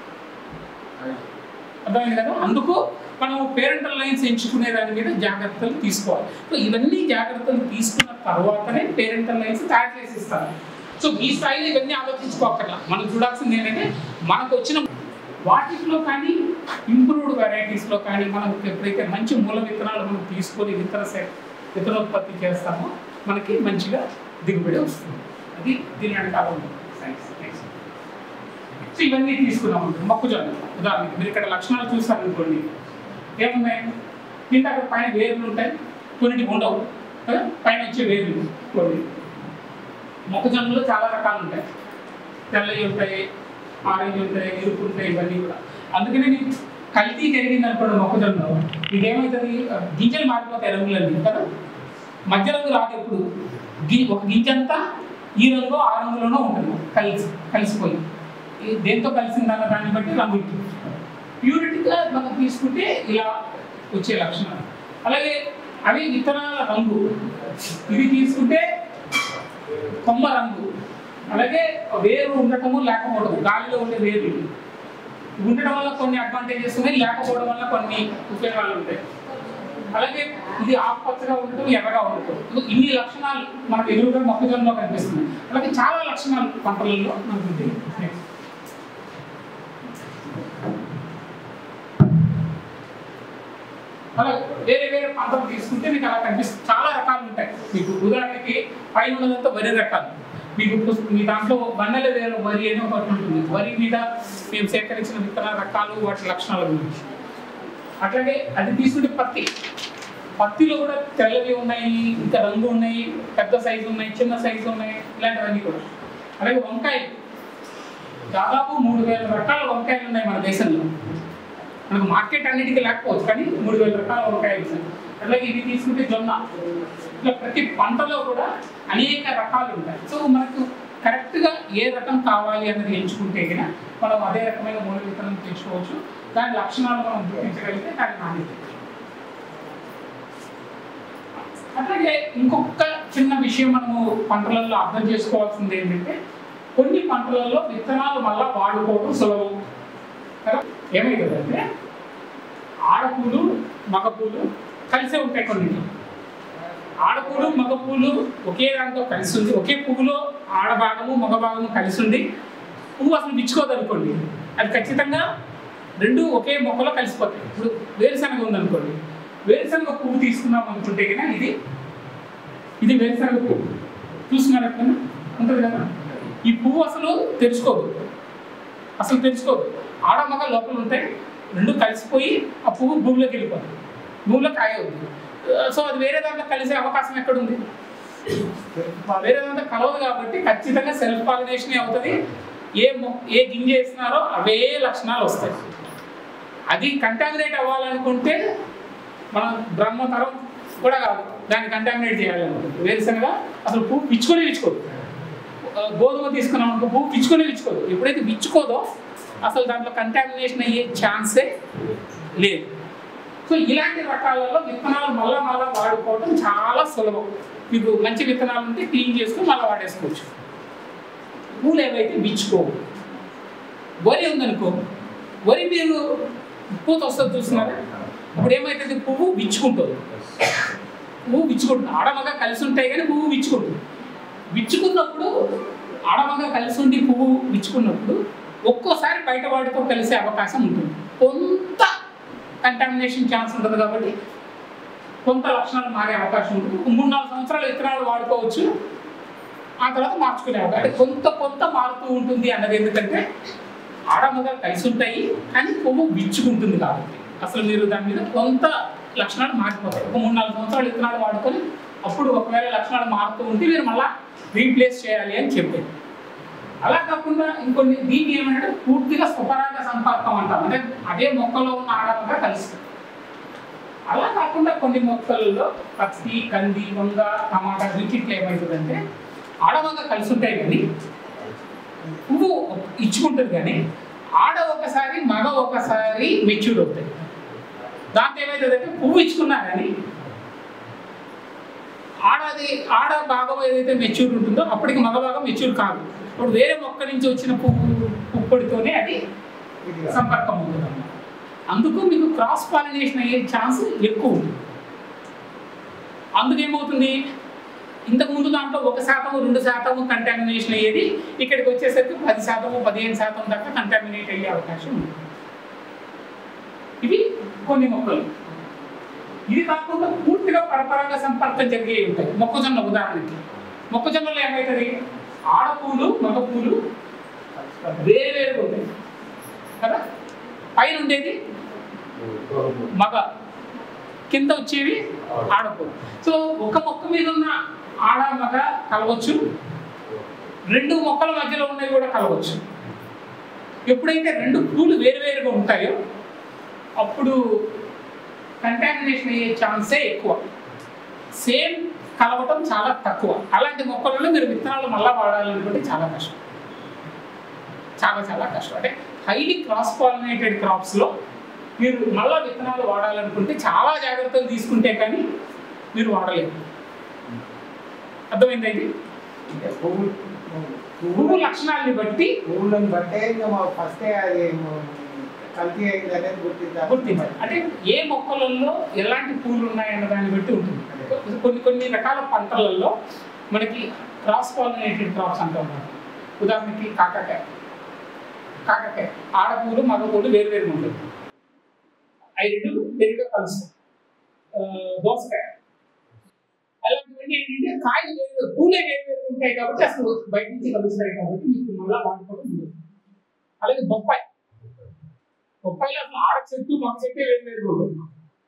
అర్థమైంది కదా అందుకు మనం పేరెంటల్ లైన్స్ ఎంచుకునే దాని మీద జాగ్రత్తలు తీసుకోవాలి సో ఇవన్నీ జాగ్రత్తలు తీసుకున్న తర్వాతనే పేరెంటల్ లైన్స్ తయారు చేసి ఇస్తారు సో మీ స్థాయిలో ఇవన్నీ ఆలోచించుకోకర్లా మనం చూడాల్సింది ఏంటంటే మనకు వచ్చిన వాటిలో కానీ ఇంప్రూవ్డ్ వెరైటీస్లో కానీ మనం ఎప్పుడైతే మంచి మూల విత్తనాలు మనం తీసుకొని విత్తన సే- విత్తనోత్పత్తి చేస్తామో మనకి మంచిగా దిగుబడి వస్తుంది అది దీని వెనకాల ఉంటుంది సైన్స్ నెక్స్ట్ సో ఇవన్నీ తీసుకున్నాం మొక్కజొన్న ఉదాహరణకి మీరు ఇక్కడ లక్షణాలు చూస్తారనుకోండి ఏమున్నాయి కింద అక్కడ పైన వేర్లు ఉంటాయి కొన్నిటి ఉండవు కదా? పైన వచ్చే వేర్లు కొన్ని మొక్కజొన్నలో చాలా రకాలు ఉంటాయి తెల్లవి ఉంటాయి ఆరెంజ్ ఉంటాయి ఎరుపు ఉంటాయి ఇవన్నీ కూడా అందుకని నీకు కల్తీ జరిగింది అనుకోండి మొక్కజొన్నలో మీకు ఏమవుతుంది గింజలు మారిపోతాయి రంగులన్నీ కదా మధ్య రంగు రాదు ఎప్పుడు గి ఒక గింజ అంతా ఈ రంగు ఆ రంగులోనూ ఉంటుంది కలిసి కలిసిపోయి ఈ దేంతో కలిసిందన్న దాన్ని బట్టి రంగు ఉంటుంది ప్యూరిటీగా మనం తీసుకుంటే ఇలా వచ్చే లక్షణాలు అలాగే అవి విత్తనాల రంగు ఇది తీసుకుంటే కొమ్మ రంగు అలాగే వేరు ఉండటము లేకపోవడం గాలిలో ఉండే వేరు ఉండటం వల్ల కొన్ని అడ్వాంటేజెస్ ఉన్నాయి లేకపోవడం వల్ల కొన్ని ఉపయోగాలు ఉంటాయి అలాగే ఇది ఆకుపచ్చగా ఉండటం ఎర్రగా ఉండటం ఇదిగో ఇన్ని లక్షణాలు మనకు ఎదురుగా మొక్కజొన్నలో కనిపిస్తున్నాయి అలాగే చాలా లక్షణాలు పంటలలో మనకు ఉంటాయి Next. అలా వేరే వేరే పంటలు తీసుకుంటే మీకు అలా కనిపిస్తుంది చాలా రకాలు ఉంటాయి మీకు ఉదాహరణకి పైన ఉన్నదంతా వరి రకాలు మీకు ఇప్పుడు మీ దాంట్లో వన్నెల వేరు వరి అని ఒకటి ఉంటుంది వరి మీద మేము సేకరించిన విత్తన రకాలు వాటి లక్షణాల గురించి అట్లాగే అది తీసుకుంటే పత్తి పత్తిలో కూడా తెల్లవి ఉన్నాయి ఇంకా రంగు ఉన్నాయి పెద్ద సైజు ఉన్నాయి చిన్న సైజు ఉన్నాయి ఇలాంటివన్నీ కూడా అలాగే వంకాయలు దాదాపు మూడు వేల రకాల వంకాయలు ఉన్నాయి మన దేశంలో మనకు మార్కెట్ అన్నిటికీ లేకపోవచ్చు కానీ మూడు వేల రకాల వంకాయలు ఉన్నాయి అలాగే ఇది తీసుకుంటే జొన్న ఇట్లా ప్రతి పంటలో కూడా అనేక రకాలు ఉంటాయి సో మనకు కరెక్ట్గా ఏ రకం కావాలి అన్నది ఎంచుకుంటే కనుక మనం అదే రకమైన మూల విత్తనం తెచ్చుకోవచ్చు దాని లక్షణాలు మనం గుర్తించగలిగితే దాని నాణ్యత అట్లాగే ఇంకొక చిన్న విషయం మనము పంటలలో అర్థం చేసుకోవాల్సింది ఏంటంటే కొన్ని పంటలలో విత్తనాలు మళ్ళా వాడుకోవడం సులభం కదా ఏమైతుందంటే ఆడపూలు మగపూలు కలిసే ఉంటాయి కొన్నిటి ఆడపూలు మగపూలు ఒకే దాంతో కలిసి ఉంది ఒకే పువ్వులో ఆడ భాగము మగ భాగము కలిసి ఉంది పువ్వు అసలు విచ్చుకోదు అనుకోండి అది ఖచ్చితంగా రెండు ఒకే మొక్కలో కలిసిపోతాయి ఇప్పుడు వేరుశనగ ఉందనుకోండి వేరుశనగ పువ్వు తీసుకున్నాం అనుకుంటే కనుక ఇది ఇది వేరుశనగ పువ్వు చూస్తున్నారు ఎక్కడ ఉంటుంది కదా ఈ పువ్వు అసలు తెరుచుకోదు అసలు తెరుచుకోదు ఆడ మగ లోపల ఉంటాయి రెండు కలిసిపోయి ఆ పువ్వు భూమిలోకి వెళ్ళిపోతుంది భూమిలో కాయ అవుతుంది సో అది వేరే దాంట్లో కలిసే అవకాశం ఎక్కడుంది వేరే దాంట్లో కలవదు కాబట్టి ఖచ్చితంగా సెల్ఫ్ పాలినేషన్ అవుతుంది ఏ మొ- ఏ గింజ వేసినారో అవే లక్షణాలు వస్తాయి అది కంటామినేట్ అవ్వాలనుకుంటే మనం బ్రహ్మతరం కూడా కాదు దాన్ని కంటామినేట్ చేయాలనుకుంటే వేరుశనగ అసలు పువ్వు పిచ్చుకొని విచ్చుకోదు ఆ, గోధుమ తీసుకున్నాం అనుకో పువ్వు పిచ్చుకొని విచ్చుకోదు ఎప్పుడైతే విచ్చుకోదో అసలు దాంట్లో కంటామినేషన్ అయ్యే ఛాన్సే లేదు సో ఇలాంటి రకాలలో విత్తనాలు మళ్ళా మళ్ళా వాడుకోవడం చాలా సులభం మీకు మంచి విత్తనాలు ఉంటే క్లీన్ చేసుకుని మళ్ళీ వాడేసుకోవచ్చు పూలు ఏవైతే విచ్చుకోవు వరి ఉందనుకో వరి మీరు పూత వస్తుంది చూస్తున్నారా ఇప్పుడు ఏమవుతుంది పువ్వు విచ్చుకుంటుంది పువ్వు విచ్చుకుంటుంది ఆడమగ కలిసి ఉంటాయి కానీ పువ్వు విచ్చుకుంటుంది విచ్చుకున్నప్పుడు ఆడమగ కలిసి ఉండి పువ్వు విచ్చుకున్నప్పుడు ఒక్కోసారి బయట వాడితో కలిసే అవకాశం ఉంటుంది కొంత కంటామినేషన్ ఛాన్స్ ఉంటుంది కాబట్టి కొంత లక్షణాలు మారే అవకాశం ఉంటుంది ఒక మూడు నాలుగు సంవత్సరాలు విత్తనాలు వాడుకోవచ్చు ఆ తర్వాత మార్చుకునే అవకాశం అంటే కొంత కొంత మారుతూ ఉంటుంది అన్నది ఎందుకంటే ఆడమగ కలిసి ఉంటాయి కానీ పువ్వు విచ్చుకుంటుంది కాబట్టి అసలు మీరు దాని మీద కొంత లక్షణాలు మారిపోతాయి ఒక మూడు నాలుగు సంవత్సరాలు విత్తనాలు వాడుకొని అప్పుడు ఒకవేళ లక్షణాలు మారుతూ ఉంటే మీరు మళ్ళీ రీప్లేస్ చేయాలి అని చెప్పారు అలా కాకుండా ఇంకొన్ని దీన్ని ఏమంటే పూర్తిగా స్వపరాగ సంపర్కం అంటాం అంటే అదే మొక్కలో ఉన్న ఆడమగ కలుస్తుంది అలా కాకుండా కొన్ని మొక్కల్లో పత్తి కంది వంగ టమాటా వీటిట్లో ఏమవుతుందంటే ఆడమగ కలిసి ఉంటాయి కానీ పువ్వు ఇచ్చుకుంటుంది కానీ ఆడ ఒకసారి మగ ఒకసారి మెచ్యూర్ అవుతాయి దాంతో ఏమవుతుందంటే పువ్వు ఇచ్చుకున్నా కానీ ఆడది ఆడ భాగం ఏదైతే మెచ్యూర్ ఉంటుందో అప్పటికి మగ భాగం మెచ్యూర్ కాదు ఇప్పుడు వేరే మొక్క నుంచి వచ్చిన పువ్వు పుప్పొడితోనే అది సంపర్కం అవుతుంది అన్నమాట అందుకు మీకు క్రాస్ పాలినేషన్ అయ్యే ఛాన్స్ ఎక్కువ ఉంది అందుకేమవుతుంది ఇంతకు ముందు దాంట్లో ఒక శాతం రెండు శాతం కంటామినేషన్ అయ్యేది ఇక్కడికి వచ్చేసరికి పది శాతము పదిహేను శాతం దాకా కంటామినేట్ అయ్యే అవకాశం ఉంది ఇవి కొన్ని మొక్కలు ఇది కాకుండా పూర్తిగా పరపరంగా సంపర్కం జరిగే ఉంటాయి మొక్కజొన్న ఉదాహరణకి మొక్కజొన్నలో ఏమవుతుంది ఆడపూలు మగ పూలు వేరు వేరుగా ఉంటాయి కదా పైన ఉండేది మగ కింద వచ్చేవి ఆడపూలు సో ఒక మొక్క మీద ఉన్న ఆడ మగ కలవచ్చు రెండు మొక్కల మధ్యలో ఉన్నవి కూడా కలవచ్చు ఎప్పుడైతే రెండు పూలు వేరువేరుగా ఉంటాయో అప్పుడు కంటామినేషన్ అయ్యే ఛాన్సే ఎక్కువ సేమ్ కలవటం చాలా తక్కువ అలాంటి మొక్కలలో మీరు విత్తనాలు మళ్ళా వాడాలనుకుంటే చాలా కష్టం చాలా చాలా కష్టం అంటే హైలీ క్రాస్ పాలినేటెడ్ క్రాప్స్లో మీరు మళ్ళా విత్తనాలు వాడాలనుకుంటే చాలా జాగ్రత్తలు తీసుకుంటే కానీ మీరు వాడలేరు అర్థమైంది ఇది అంటే పువ్వు పువ్వు లక్షణాలని బట్టి పువ్వులను బట్టే ఇంకా మా ఫస్టే అది కల్తీ అయింది అనేది గుర్తించాలి గుర్తించాలి అంటే ఏ మొక్కలలో ఎలాంటి పూలు ఉన్నాయన్న దాన్ని బట్టి ఉంటుంది కొన్ని కొన్ని రకాల పంటలలో మనకి క్రాస్ పాలినేటెడ్ క్రాప్స్ అంటూ ఉంటారు ఉదాహరణకి కాకరకాయ కాకరకాయ ఆడపూలు మగ పూలు వేరు వేరుగా ఉంటుంది అవి రెండు వేరుగా కలుస్తాయి ఆ, దోసకాయ అలాంటివన్నీ ఏంటంటే కాయలు వేరు పూలే వేరు వేరు ఉంటాయి కాబట్టి అసలు బయట నుంచి కలుస్తాయి కాబట్టి మీకు మళ్ళా వాడుకోవడం ఉండదు అలాగే బొప్పాయి బొప్పాయిలో అసలు ఆడ చెట్టు మగ చెట్టు వేరు వేరుగా ఉంటుంది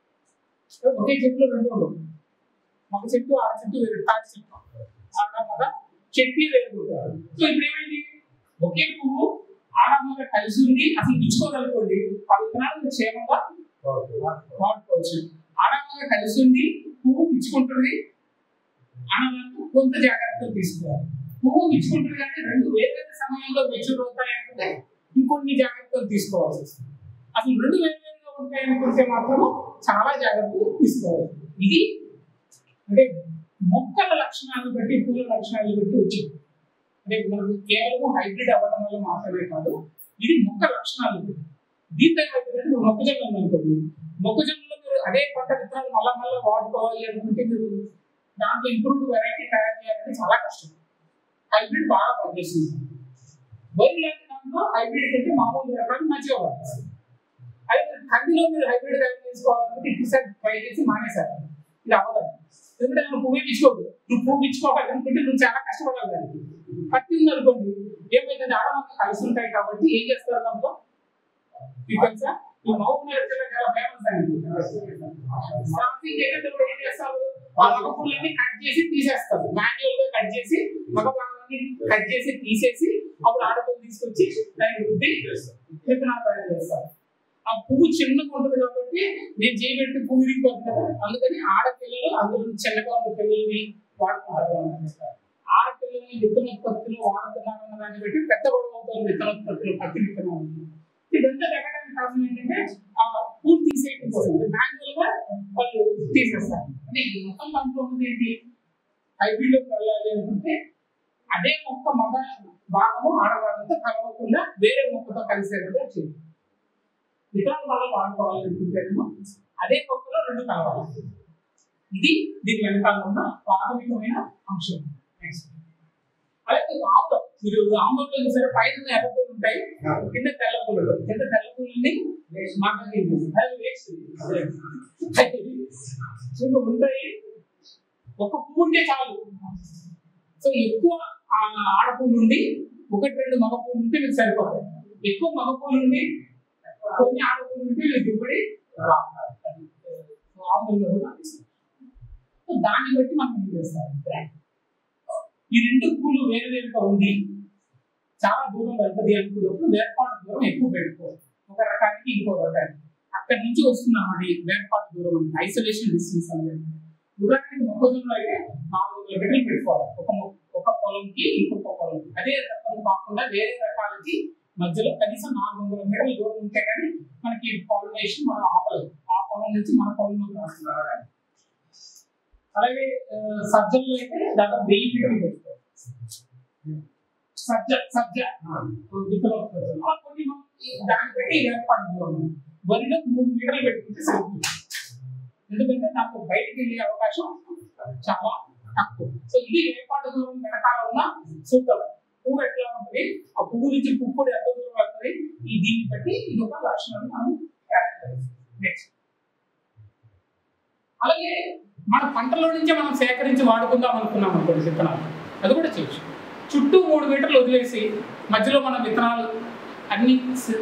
ఒకే చెట్టులో రెండు ఉండవు మగ చెట్టు ఆడ చెట్టు వేరు తాటి చెట్టు ఆడ మగ చెట్టు వేరు ఉంటారు సో ఇప్పుడు ఏమైంది ఒకే పువ్వు ఆడ మగ కలిసి ఉంది అసలు మించుకోదనుకోండి ఆ విత్తనాలు క్షేమంగా వాడుకోవచ్చు ఆడ మగ కలిసి ఉంది పువ్వు పిచ్చుకుంటుంది అన్నదానికి కొంత జాగ్రత్తలు తీసుకోవాలి పువ్వు పిచ్చుకుంటుంది కానీ రెండు వేరే వేరే సమయంలో మెచ్యూర్ అవుతాయి అంటే ఇంకొన్ని జాగ్రత్తలు తీసుకోవాల్సి వస్తుంది అసలు రెండు వేరు వేరుగా ఉంటాయి అనుకుంటే మాత్రం చాలా జాగ్రత్తలు తీసుకోవాలి ఇది అంటే మొక్కల లక్షణాలను బట్టి పూల లక్షణాలను బట్టి వచ్చింది అంటే మనకు కేవలం హైబ్రిడ్ అవ్వడం వల్ల మాత్రమే కాదు ఇది మొక్క లక్షణాలు దీంతో ఏమవుతుందంటే ఇప్పుడు మొక్కజొన్న ఉందనుకోండి మొక్కజొన్నలో మీరు అదే పంట విత్తనాలు మళ్ళా మళ్ళీ వాడుకోవాలి అనుకుంటే మీరు దాంట్లో ఇంప్రూవ్డ్ వెరైటీ తయారు చేయాలంటే చాలా కష్టం హైబ్రిడ్ బాగా పనిచేస్తుంది వరి లాంటి దాంట్లో హైబ్రిడ్ కంటే మామూలు రకాలు మంచిగా పనిచేస్తుంది అదే మీరు కందిలో మీరు హైబ్రిడ్ తయారు చేసుకోవాలంటే ఇటుసారి ట్రై చేసి మానేశారు ఇది అవ్వదు ఎందుకంటే నువ్వు పువ్వు ఇచ్చుకోదు నువ్వు పువ్వు ఇచ్చుకోవాలి అనుకుంటే నువ్వు చాలా కష్టపడాలి దానికి పత్తి ఉంది అనుకోండి ఏమైతుంది ఆడమంతా కలిసి ఉంటాయి కాబట్టి ఏం చేస్తారు దాంట్లో మీకు తెలుసా ఈ మహబూబ్ చాలా ఫేమస్ అండి స్టాఫింగ్ చేసేటప్పుడు ఏం చేస్తారు ఆ మగ పుల్లన్నీ కట్ చేసి తీసేస్తారు మాన్యువల్ గా కట్ చేసి మగ భాగాన్ని కట్ చేసి తీసేసి అప్పుడు ఆడపుల్లు తీసుకొచ్చి దాన్ని రుద్ది విత్తనాలు తయారు చేస్తారు ఆ పువ్వు చిన్నగా ఉంటుంది కాబట్టి నేను చేయబెట్టి పువ్వు విరిగిపోతుంది కదా అందుకని ఆడపిల్లలు అందులో చిన్నగా ఉన్న పిల్లల్ని వాడుకుంటారు ఆడపిల్లల్ని విత్తనోత్పత్తిలో వాడుతున్నారు అన్న దాన్ని బట్టి పెద్ద గొడవ అవుతుంది విత్తనోత్పత్తిలో పత్తి విత్తనం ఇదంతా జరగడానికి కారణం ఏంటంటే ఆ పూలు తీసేయడం కోసం మాన్యువల్ గా వాళ్ళు తీసేస్తారు అంటే ఈ మొత్తం దాంట్లో ఉన్నది ఏంటి హైబ్రిడ్ లోకి వెళ్ళాలి అనుకుంటే అదే మొక్క మగ భాగము ఆడభాగంతో కలవకుండా వేరే మొక్కతో కలిసేట్టుగా చేయాలి ఇతర వల్ల వాడుకోవాలి అనుకుంటేనేమో అదే మొక్కలో రెండు కలవాలి ఇది దీని వెనకాల ఉన్న ప్రాథమికమైన అంశం నెక్స్ట్ అలాగే ఆముదం మీరు ఆముదంలో చూసారా పైన ఎర్ర పూలు ఉంటాయి కింద తెల్ల పూలు ఉంటాయి. కింద తెల్ల పూలని మాట్లాడి అది వేస్ట్ చూడు ఉంటాయి ఒక పువ్వు ఉంటే చాలు సో ఎక్కువ ఆ ఆడపూలు ఉండి ఒకటి రెండు మగ పూలు ఉంటే మీకు సరిపోతాయి ఎక్కువ మగ పూలు ఉండి కొన్ని ఆడపూలు ఉంటే మీకు దిగుబడి రాదు. సో ఆముదంలో కూడా సో దాన్ని బట్టి మనం ఏం చేస్తాం ఈ రెండు పూలు వేరు వేరుగా ఉంది చాలా దూరం వెళ్తుంది అనుకున్నప్పుడు వేర్పాటు దూరం ఎక్కువ పెట్టుకోవాలి ఒక రకానికి ఇంకో రకానికి అక్కడి నుంచి వస్తున్నాం అది వేర్పాటు దూరం అని ఐసోలేషన్ డిస్టెన్స్ అనేది ఉదాహరణకి మొక్కజొన్న అయితే నాలుగు వందల మీటర్లు పెట్టుకోవాలి ఒక మొ- ఒక పొలంకి ఇంకొక పొలంకి అదే రకం కాకుండా వేరే రకాలకి మధ్యలో కనీసం నాలుగు వందల మీటర్ల దూరం ఉంటే కానీ మనకి పాలినేషన్ మనం ఆపలేదు ఆ పొలం నుంచి మన పొలంలోకి వస్తున్నారు అలాగే ఆ, సజ్జల్లో అయితే దాదాపు వెయ్యి మీటర్లు పెట్టుకోవాలి సజ్జ సజ్జ విత్తనం సజ్జలు. అలా కొన్ని మనకి దాన్ని బట్టి ఏర్పాటు దూరం ఉంది. వరిలో మూడు మీటర్లు పెట్టుకుంటే సరిపోతుంది ఎందుకంటే నాకు బయటికి వెళ్ళే అవకాశం చాలా తక్కువ సో ఇది ఏర్పాటు దూరం వెనకాల ఉన్న సూత్రం పువ్వు ఎట్లా ఉంటుంది ఆ పువ్వు నుంచి పుప్పుడు ఎంత దూరం వెళ్తుంది ఈ దీన్ని బట్టి ఇది ఒక లక్షణం మనం నెక్స్ట్ అలాగే మన పంటలో నుంచే మనం సేకరించి వాడుకుందాం అనుకున్నాం అనుకోండి విత్తనాలు అది కూడా చేయొచ్చు చుట్టూ మూడు మీటర్లు వదిలేసి మధ్యలో మన విత్తనాలు అన్ని స-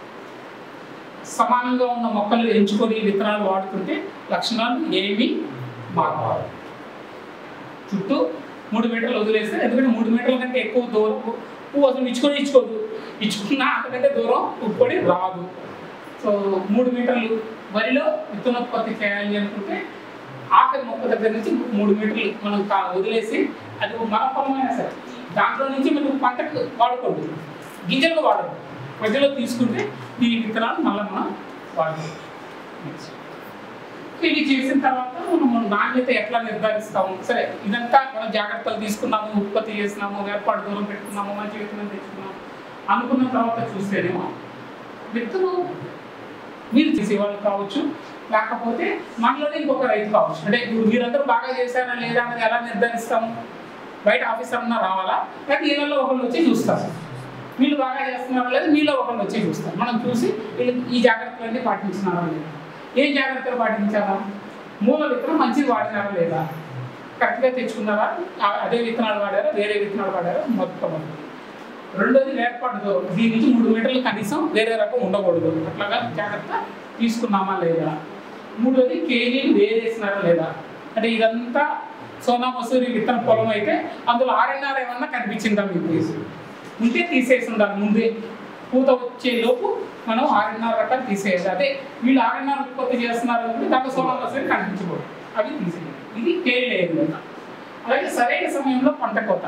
సమానంగా ఉన్న మొక్కలు ఎంచుకొని విత్తనాలు వాడుతుంటే లక్షణాలు ఏమీ మారవు చుట్టూ మూడు మీటర్లు వదిలేస్తే ఎందుకంటే మూడు మీటర్ల కంటే ఎక్కువ దూరం పువ్వు అసలు ఇచ్చుకొని ఇచ్చుకోదు ఇచ్చుకున్నా అంతకంటే దూరం ఉప్పొడి రాదు సో మూడు మీటర్లు వరిలో విత్తనోత్పత్తి చేయాలి అనుకుంటే ఆఖరి మొక్క దగ్గర నుంచి మూడు మీటర్లు మనం కా- వదిలేసి అది మన పొలమైనా సరే దాంట్లో నుంచి మనం పంటకు వాడుకోండి గింజలకు వాడదు మధ్యలో తీసుకుంటే ఈ విత్తనాలు మళ్ళీ మనం వాడుకోవచ్చు Next. ఇది చేసిన తర్వాత మనం మన నాణ్యత ఎట్లా నిర్ధారిస్తాము సరే ఇదంతా మనం జాగ్రత్తలు తీసుకున్నాము ఉత్పత్తి చేసినాము ఏర్పాటు దూరం పెట్టుకున్నాము మంచి విత్తనం తెచ్చుకున్నాము అనుకున్న తర్వాత చూస్తేనేమో విత్తనం మీరు చేసేవాళ్ళు కావచ్చు లేకపోతే మనలోనే ఇంకొక రైతు కావచ్చు అంటే ఇప్పుడు మీరందరూ బాగా చేశారా లేదా అనేది ఎలా నిర్ధారిస్తాము బయట ఆఫీసర్ అన్నా రావాలా లేకపోతే వీళ్ళలో ఒకళ్ళు వచ్చి చూస్తారు వీళ్ళు బాగా చేస్తున్నారా లేదా మీలో ఒకళ్ళు వచ్చి చూస్తారు మనం చూసి వీళ్ళు ఈ జాగ్రత్తలన్నీ పాటించినారా లేదా ఏం జాగ్రత్తలు పాటించారా మూల విత్తనం మంచిది వాడినారా లేదా కరెక్ట్గా తెచ్చుకున్నారా ఆ- అదే విత్తనాలు వాడారా వేరే విత్తనాలు వాడారా మొత్తం రెండోది ఏర్పాటు దూరం దీని నుంచి మూడు మీటర్లు కనీసం వేరే రకం ఉండకూడదు అట్లాగా జాగ్రత్త తీసుకున్నామా లేదా మూడోది కేజీలు వేరేసినారా లేదా అంటే ఇదంతా సోనా మసూరి విత్తన పొలం అయితే అందులో ఆర్ఎన్ఆర్ ఏమన్నా కనిపించిందా మీకు ఉంటే తీసేసి ఉండాలి ముందే పూత వచ్చే లోపు మనం ఆర్ఎన్ఆర్ రకాలు తీసేయాలి అదే వీళ్ళు ఆర్ఎన్ఆర్ ఉత్పత్తి చేస్తున్నారు అంటే దాంట్లో సోనా మసూరి కనిపించకూడదు అవి తీసేయాలి ఇది కేజీ లేదు అలాగే సరైన సమయంలో పంట కోత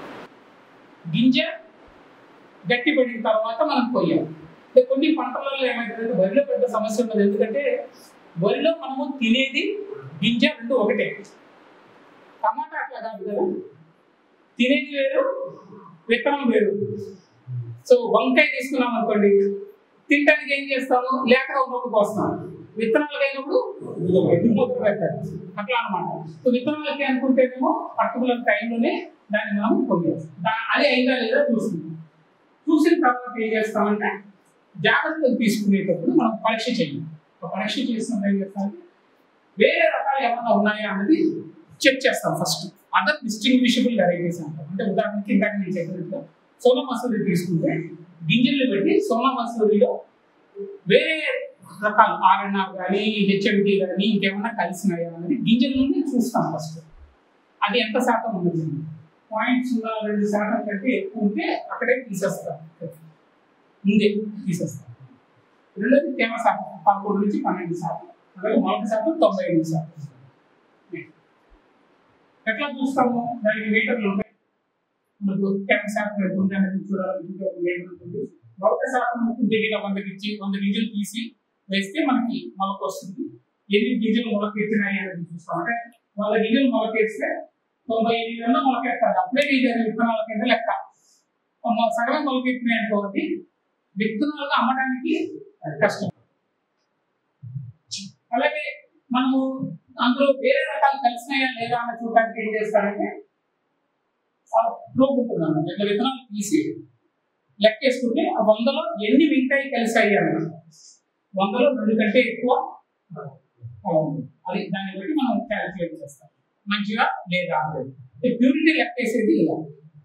గింజ గట్టిపడిన తర్వాత మనం కొయ్యాలి అంటే కొన్ని పంటలలో ఏమైందంటే వరిలో పెద్ద సమస్య ఉన్నది ఎందుకంటే వరిలో మనము తినేది గింజ రెండు ఒకటే టమాటా అట్లా కాదు కదా తినేది వేరు విత్తనం వేరు సో వంకాయ తీసుకున్నాం అనుకోండి తినడానికి ఏం చేస్తాము లేకగా ఉన్నప్పుడు కోస్తాం విత్తనాలకు అయినప్పుడు మూత పెట్టాలి అట్లా అనమాట సో విత్తనాలకి అనుకుంటేనేమో పర్టికులర్ టైంలోనే దాన్ని మనం కొయ్యాలి దా- అది అయిందా లేదా చూసుకుంటాం చూసిన తర్వాత ఏం చేస్తామంటే జాగ్రత్తలు తీసుకునేటప్పుడు మనం పరీక్ష చేయాలి ఒక పరీక్ష చేసినప్పుడు ఏం చేస్తామంటే వేరే రకాలు ఏమైనా ఉన్నాయా అన్నది చెక్ చేస్తాం ఫస్ట్ అదర్ డిస్టింగ్విషబుల్ వెరైటీస్ అంటాం అంటే ఉదాహరణకి ఇందాక నేను చెప్పినట్టుగా సోనా మసూరి తీసుకుంటే గింజలు పెట్టి సోనా మసూరిలో వేరే రకాలు ఆర్ఎన్ఆర్ కానీ హెచ్ఎండి కానీ ఇంకేమైనా కలిసినాయా అనేది గింజల నుండి చూస్తాం ఫస్ట్ అది ఎంత శాతం ఉన్నది పాయింట్ సున్నా రెండు శాతం కంటే ఎక్కువ ఉంటే అక్కడే తీసేస్తాం ముందే తీసేస్తాం రెండోది తేమ శాతం పదకొండు నుంచి పన్నెండు శాతం అలాగే మొలక శాతం తొంభై ఐదు శాతం ఎట్లా చూస్తాము దానికి మీటర్లు ఉంటాయి మనకు తేమ శాతం ఎంత ఉంది అనేది చూడాలనుకుంటే ఒక మీటర్ ఉంటుంది మొలక శాతం దిగిన వందకి ఇచ్చి వంద గింజలు తీసి వేస్తే మనకి మొలక వస్తుంది ఎన్ని గింజలు మొలకెత్తినాయి అనేది చూస్తాం అంటే వంద గింజలు మొలకేస్తే తొంభై ఎనిమిది మొలకెత్తాలి అప్పుడే గింజలు విత్తనాల కింద లెక్క తొంభై సగమే మొలకెత్తినాయి అనుకోండి విత్తనాలుగా అమ్మడానికి కష్టం అలాగే మనము అందులో వేరే రకాలు కలిసినాయా లేదా అని చూడడానికి ఏం చేస్తారంటే ప్రోబ్ ఉంటుంది అన్నమాట ఇట్లా విత్తనాలు తీసి లెక్కేసుకుంటే ఆ వందలో ఎన్ని మిగతాయి కలిసాయి అన్నమాట వందలో రెండు కంటే ఎక్కువ అలా ఉంది. అది దాన్ని బట్టి మనం క్యాలిక్యులేట్ చేస్తాం మంచిగా లేదా అనేది ప్యూరిటీ లెక్కేసేది ఇలా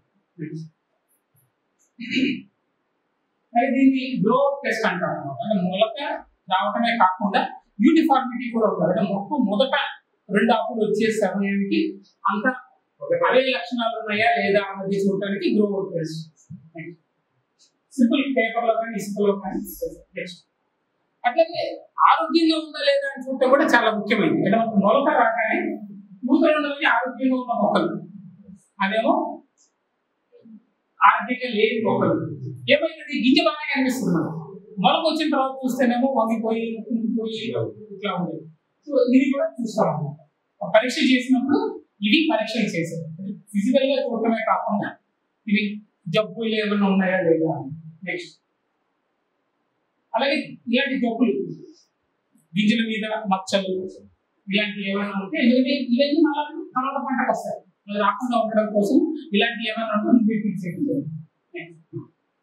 మరి దీన్ని గ్రో టెస్ట్ అంటారు అన్నమాట. అంటే మొలక రావటమే కాకుండా యూనిఫార్మిటీ కూడా ఉంటుంది అంటే మొక్క మొదట రెండు ఆకులు వచ్చే సమయానికి అంత అవే లక్షణాలు ఉన్నాయా లేదా అన్నది చూడటానికి గ్రో టెస్ట్ సింపుల్ పేపర్లో కానీ ఇసుకలో కానీ నెక్స్ట్ అట్లాగే ఆరోగ్యంగా ఉందా లేదా అని చూడటం కూడా చాలా ముఖ్యమైనది అంటే మనకు మొలక రాగానే మూతలు ఉన్నవి ఆరోగ్యంగా ఉన్న మొక్కలు అదేమో ఆరోగ్యంగా లేని మొక్కలు ఏమైంది గింజ బాగా కనిపిస్తుంది మనకు. మొలక వచ్చిన తర్వాత చూస్తేనేమో వంగిపోయి కుంగిపోయి ఇట్లా ఉండేది సో ఇది కూడా చూస్తాం అన్నమాట ఒక పరీక్ష చేసినప్పుడు ఇవి పరీక్షలు చేసేది ఫిజికల్ గా చూడటమే కాకుండా ఇవి జబ్బులు ఏమైనా ఉన్నాయా లేదా నెక్స్ట్ అలాగే ఇలాంటి జబ్బులు గింజల మీద మచ్చలు ఇలాంటివి ఏమైనా ఉంటే ఇవన్నీ ఇవన్నీ మళ్ళీ తర్వాత పంటకు వస్తాయి అది రాకుండా ఉండడం కోసం ఇలాంటి ఏమైనా ఉంటే ముందే ఫిక్స్ చేయండి Next.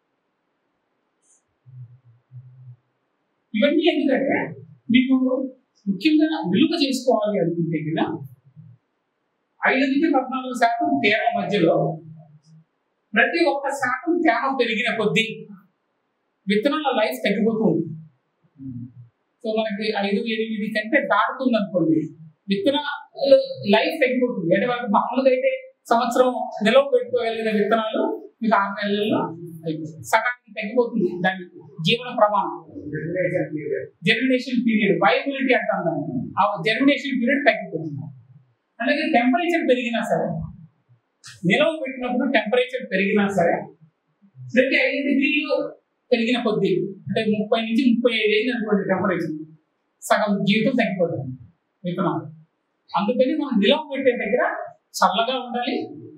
ఇవన్నీ ఎందుకంటే మీకు ముఖ్యంగా విలువ చేసుకోవాలి అనుకుంటే కదా ఐదు నుంచి పద్నాలుగు శాతం తేమ మధ్యలో ప్రతి ఒక్క శాతం తేమ పెరిగిన కొద్దీ విత్తనాల లైఫ్ తగ్గిపోతుంది సో మనకి ఐదు ఎనిమిది కంటే దాటుతుంది అనుకోండి విత్తన లైఫ్ తగ్గిపోతుంది అంటే వాళ్ళకి మామూలుగా అయితే సంవత్సరం నిలవ పెట్టుకోగలిగిన విత్తనాలు మీకు ఆరు నెలల్లో అయిపోతుంది. సగానికి తగ్గిపోతుంది దాని జీవన ప్రమాణం జర్మినేషన్ పీరియడ్ వయబిలిటీ అంటాం దాన్ని ఆ జర్మినేషన్ పీరియడ్ తగ్గిపోతుంది అలాగే టెంపరేచర్ పెరిగినా సరే నిలవ పెట్టినప్పుడు టెంపరేచర్ పెరిగినా సరే ప్రతి ఐదు డిగ్రీలు పెరిగిన కొద్దీ అంటే ముప్పై నుంచి ముప్పై ఐదు అయింది అనుకోండి టెంపరేచర్ సగం జీవితం తగ్గిపోతుంది విత్తనాలు అందుకని మనం నిలవ పెట్టే దగ్గర చల్లగా ఉండాలి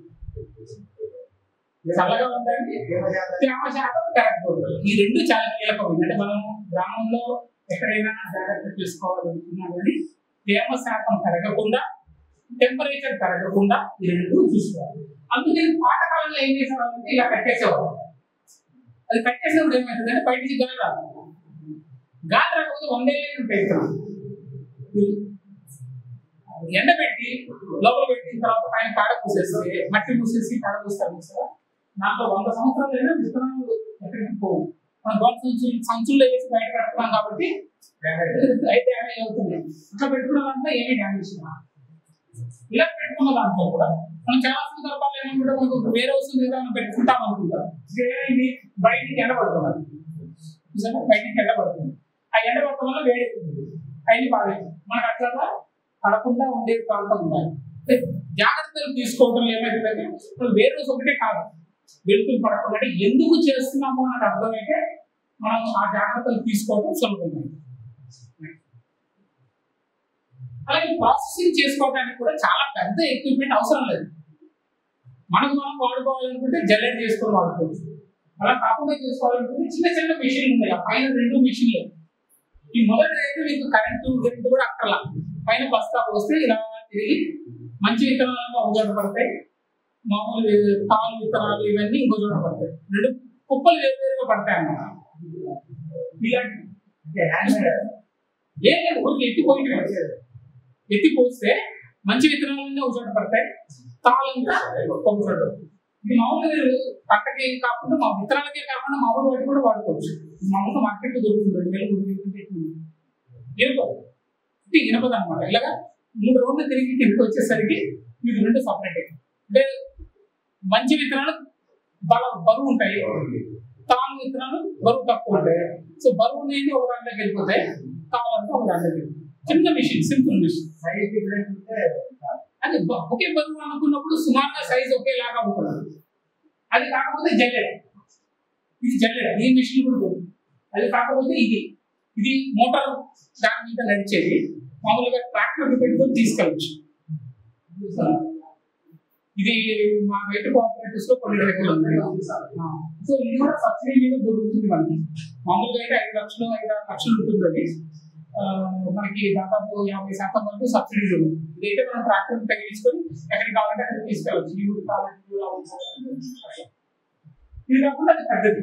చల్లగా ఉండాలి తేమ శాతం కరెక్ట్ ఉండాలి ఈ రెండు చాలా కీలకమైంది అంటే మనం గ్రామంలో ఎక్కడైనా జాగ్రత్త తీసుకోవాలనుకున్నా కానీ తేమ శాతం పెరగకుండా టెంపరేచర్ పెరగకుండా ఈ రెండు చూసుకోవాలి అందుకని పాతకాలంలో ఏం చేసేవాళ్ళంటే ఇలా కట్టేసేవాళ్ళు అది కట్టేసినప్పుడు ఏమవుతుందంటే బయట నుంచి గాలి రాదు గాలి రాకపోతే వందేళ్ళే ఉంటాయి విత్తనాలు. ఎండబెట్టి లోపల పెట్టిన తర్వాత పైన కాడ పూసేస్తే మట్టి పూసేసి కాడ పూస్తారు చూస్తారా దాంట్లో వంద సంవత్సరాలైనా విత్తనాలు ఎక్కడికి పోవు మన గోడ సంచులు సంచుల్లో వేసి బయట పెడుతున్నాం కాబట్టి అయితే డ్యామేజ్ అవుతుంది ఇట్లా పెట్టుకున్న దాంట్లో ఏమీ డ్యామేజ్ కాదు. ఇలా పెట్టుకున్న దాంట్లో కూడా మనం చాలా సందర్భాలు ఏమనుకుంటే మనకు వేరే వస్తుంది కదా మనం పెట్టుకుంటాం అనుకుంటాం ఇక్కడ ఏమైంది బయటికి ఎండబడుతున్నారు చూసారా బయటికి ఎండబడుతుంది ఆ ఎండబడటం వల్ల వేడి ఎక్కుతుంది అవి పాడైంది మనకు అట్లా పడకుండా ఉండే ప్రాంతం ఉండాలి అంటే జాగ్రత్తలు తీసుకోవడం ఏమైతుందంటే ఇప్పుడు వేరే రోజు ఒకటే కాదు వెలుతురు పడకుండా అంటే ఎందుకు చేస్తున్నామో నాకు అర్థమైతే మనం ఆ జాగ్రత్తలు తీసుకోవడం సులభమైంది అలాగే ప్రాసెసింగ్ చేసుకోవడానికి కూడా చాలా పెద్ద ఎక్విప్మెంట్ అవసరం లేదు మనకు మనం వాడుకోవాలనుకుంటే జల్లెడ్ చేసుకొని వాడుకోవచ్చు అలా కాకుండా చేసుకోవాలనుకుంటే చిన్న చిన్న మిషన్లు ఉన్నాయి ఆ పైన రెండు మిషన్లే ఈ మొదటి అయితే మీకు కరెంటు కరెంటు కూడా అక్కర్లా పైన బస్తా పోస్తే ఇలా తిరిగి మంచి విత్తనాలు ఒక చోట పడతాయి మామూలు వే- తాలు విత్తనాలు ఇవన్నీ ఇంకో చోట పడతాయి రెండు కుప్పలు వేరువేరుగా పడతాయి అన్నమాట ఇలాంటి ఏం లేదు ఊరికి ఎత్తిపోయి ఎత్తిపోస్తే మంచి విత్తనాలన్నీ ఒక చోట పడతాయి తాళంతా ఒక చోట ఇది మామూలుగా మీరు పంటకి కాకుండా మా విత్తనాలకే కాకుండా మామూలు వాటి కూడా వాడుకోవచ్చు మామూలుగా మార్కెట్ దొరుకుతుంది రెండు వేలు మూడు వేలు కంటే ఎక్కువ. ఇనుప ఇది ఇనపది అనమాట ఇలాగా మూడు రౌండ్లు తిరిగి కిందకి వచ్చేసరికి మీకు రెండు సపరేట్ అంటే మంచి విత్తనాలు బల బరువు ఉంటాయి తాను విత్తనాలు బరువు తక్కువ ఉంటాయి సో బరువు అనేది ఒక దాంట్లోకి వెళ్ళిపోతాయి తాను అంతా ఒక దాంట్లోకి వెళ్ళిపోతాయి చిన్న machine simple machine size different ఉంటే అది బ- ఒకే బరువు అనుకున్నప్పుడు సుమారుగా సైజ్ ఒకేలాగా ఉంటుంది అది కాకపోతే జల్లెడ ఇది జల్లెడ ఈ మిషన్ కూడా ఉంది. అది కాకపోతే ఇది ఇది మోటార్ దాని మీద నడిచేది మామూలుగా ట్రాక్టర్ పెట్టుకొని తీసుకెళ్ళచ్చు ఇది మా రైతు కోఆపరేటివ్స్ లో కొన్ని దగ్గర ఉంది ఆ, సో ఇది కూడా సబ్సిడీ మీద దొరుకుతుంది మనకి మామూలుగా అయితే ఐదు లక్షలు ఐదు ఆరు లక్షలు ఉంటుంది అది ఆ, మనకి దాదాపు యాభై శాతం వరకు సబ్సిడీ ఉంది ఇదైతే మనం ట్రాక్టర్ తగిలించుకొని ఎక్కడికి కావాలంటే అక్కడికి తీసుకెళ్ళచ్చు ఈ ఊరు కావాలంటే ఈ ఊరు కావాలంటే అట్లా. ఇది కాకుండా అది పెద్దది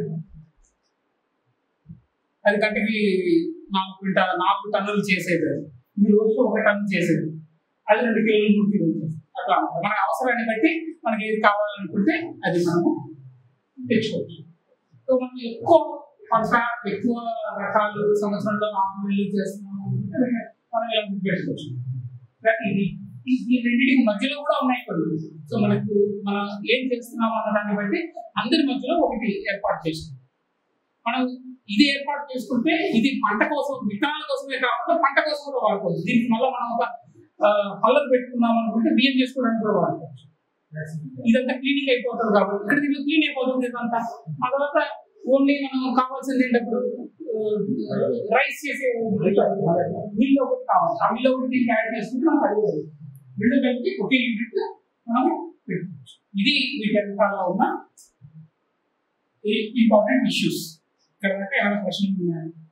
అది గంటకి నాలుగు క్వింటా నాలుగు టన్నులు చేసేది అది. ఈ రోజు ఒక టన్ను చేసేది అది రెండు కిలోలు మూడు కిలోలు చేసేది. అట్లా అన్నమాట. మన అవసరాన్ని బట్టి మనకి ఏది కావాలనుకుంటే అది మనము తెచ్చుకోవచ్చు సో మనం ఎక్కువ పంట ఎక్కువ రకాలు సంవత్సరంలో ఆరు నెలలు చేస్తున్నాము అంటే మనం ఇలా బుక్ చేసుకోవచ్చు కానీ ఇది ఈ- ఈ రెండింటికి మధ్యలో కూడా ఉన్నాయి కొన్ని సో మనకు మనం ఏం చేస్తున్నాం అన్న దాన్ని బట్టి అందరి మధ్యలో ఒకటి ఏర్పాటు చేస్తాం మనం ఇది ఏర్పాటు చేసుకుంటే ఇది పంట కోసం విత్తనాల కోసమే కాకుండా పంట కోసం కూడా వాడుకోవచ్చు దీనికి మళ్ళీ మనం ఒక పళ్ళకు పెట్టుకున్నాం అనుకుంటే బియ్యం చేసుకోవడానికి కూడా వాడుకోవచ్చు ఇదంతా క్లీనింగ్ అయిపోతుంది కాబట్టి ఇక్కడ దీంట్లో క్లీన్ అయిపోతుంది ఇదంతా ఆ తర్వాత ఓన్లీ మనం కావాల్సింది ఏంటప్పుడు రైస్ చేసే మిల్ ఒకటి కావాలి ఆ మిల్ ఒకటి దీనికి యాడ్ చేసుకుంటే మనకు అది కూడా రెండు కలిపి ఒకే యూనిట్ మనం పెట్టుకోవచ్చు ఇది వీటి వెనకాల ఉన్న ఇంపార్టెంట్ ఇష్యూస్ ఇక్కడ దాకా ఏమైనా ప్రశ్నలు ఉన్నాయా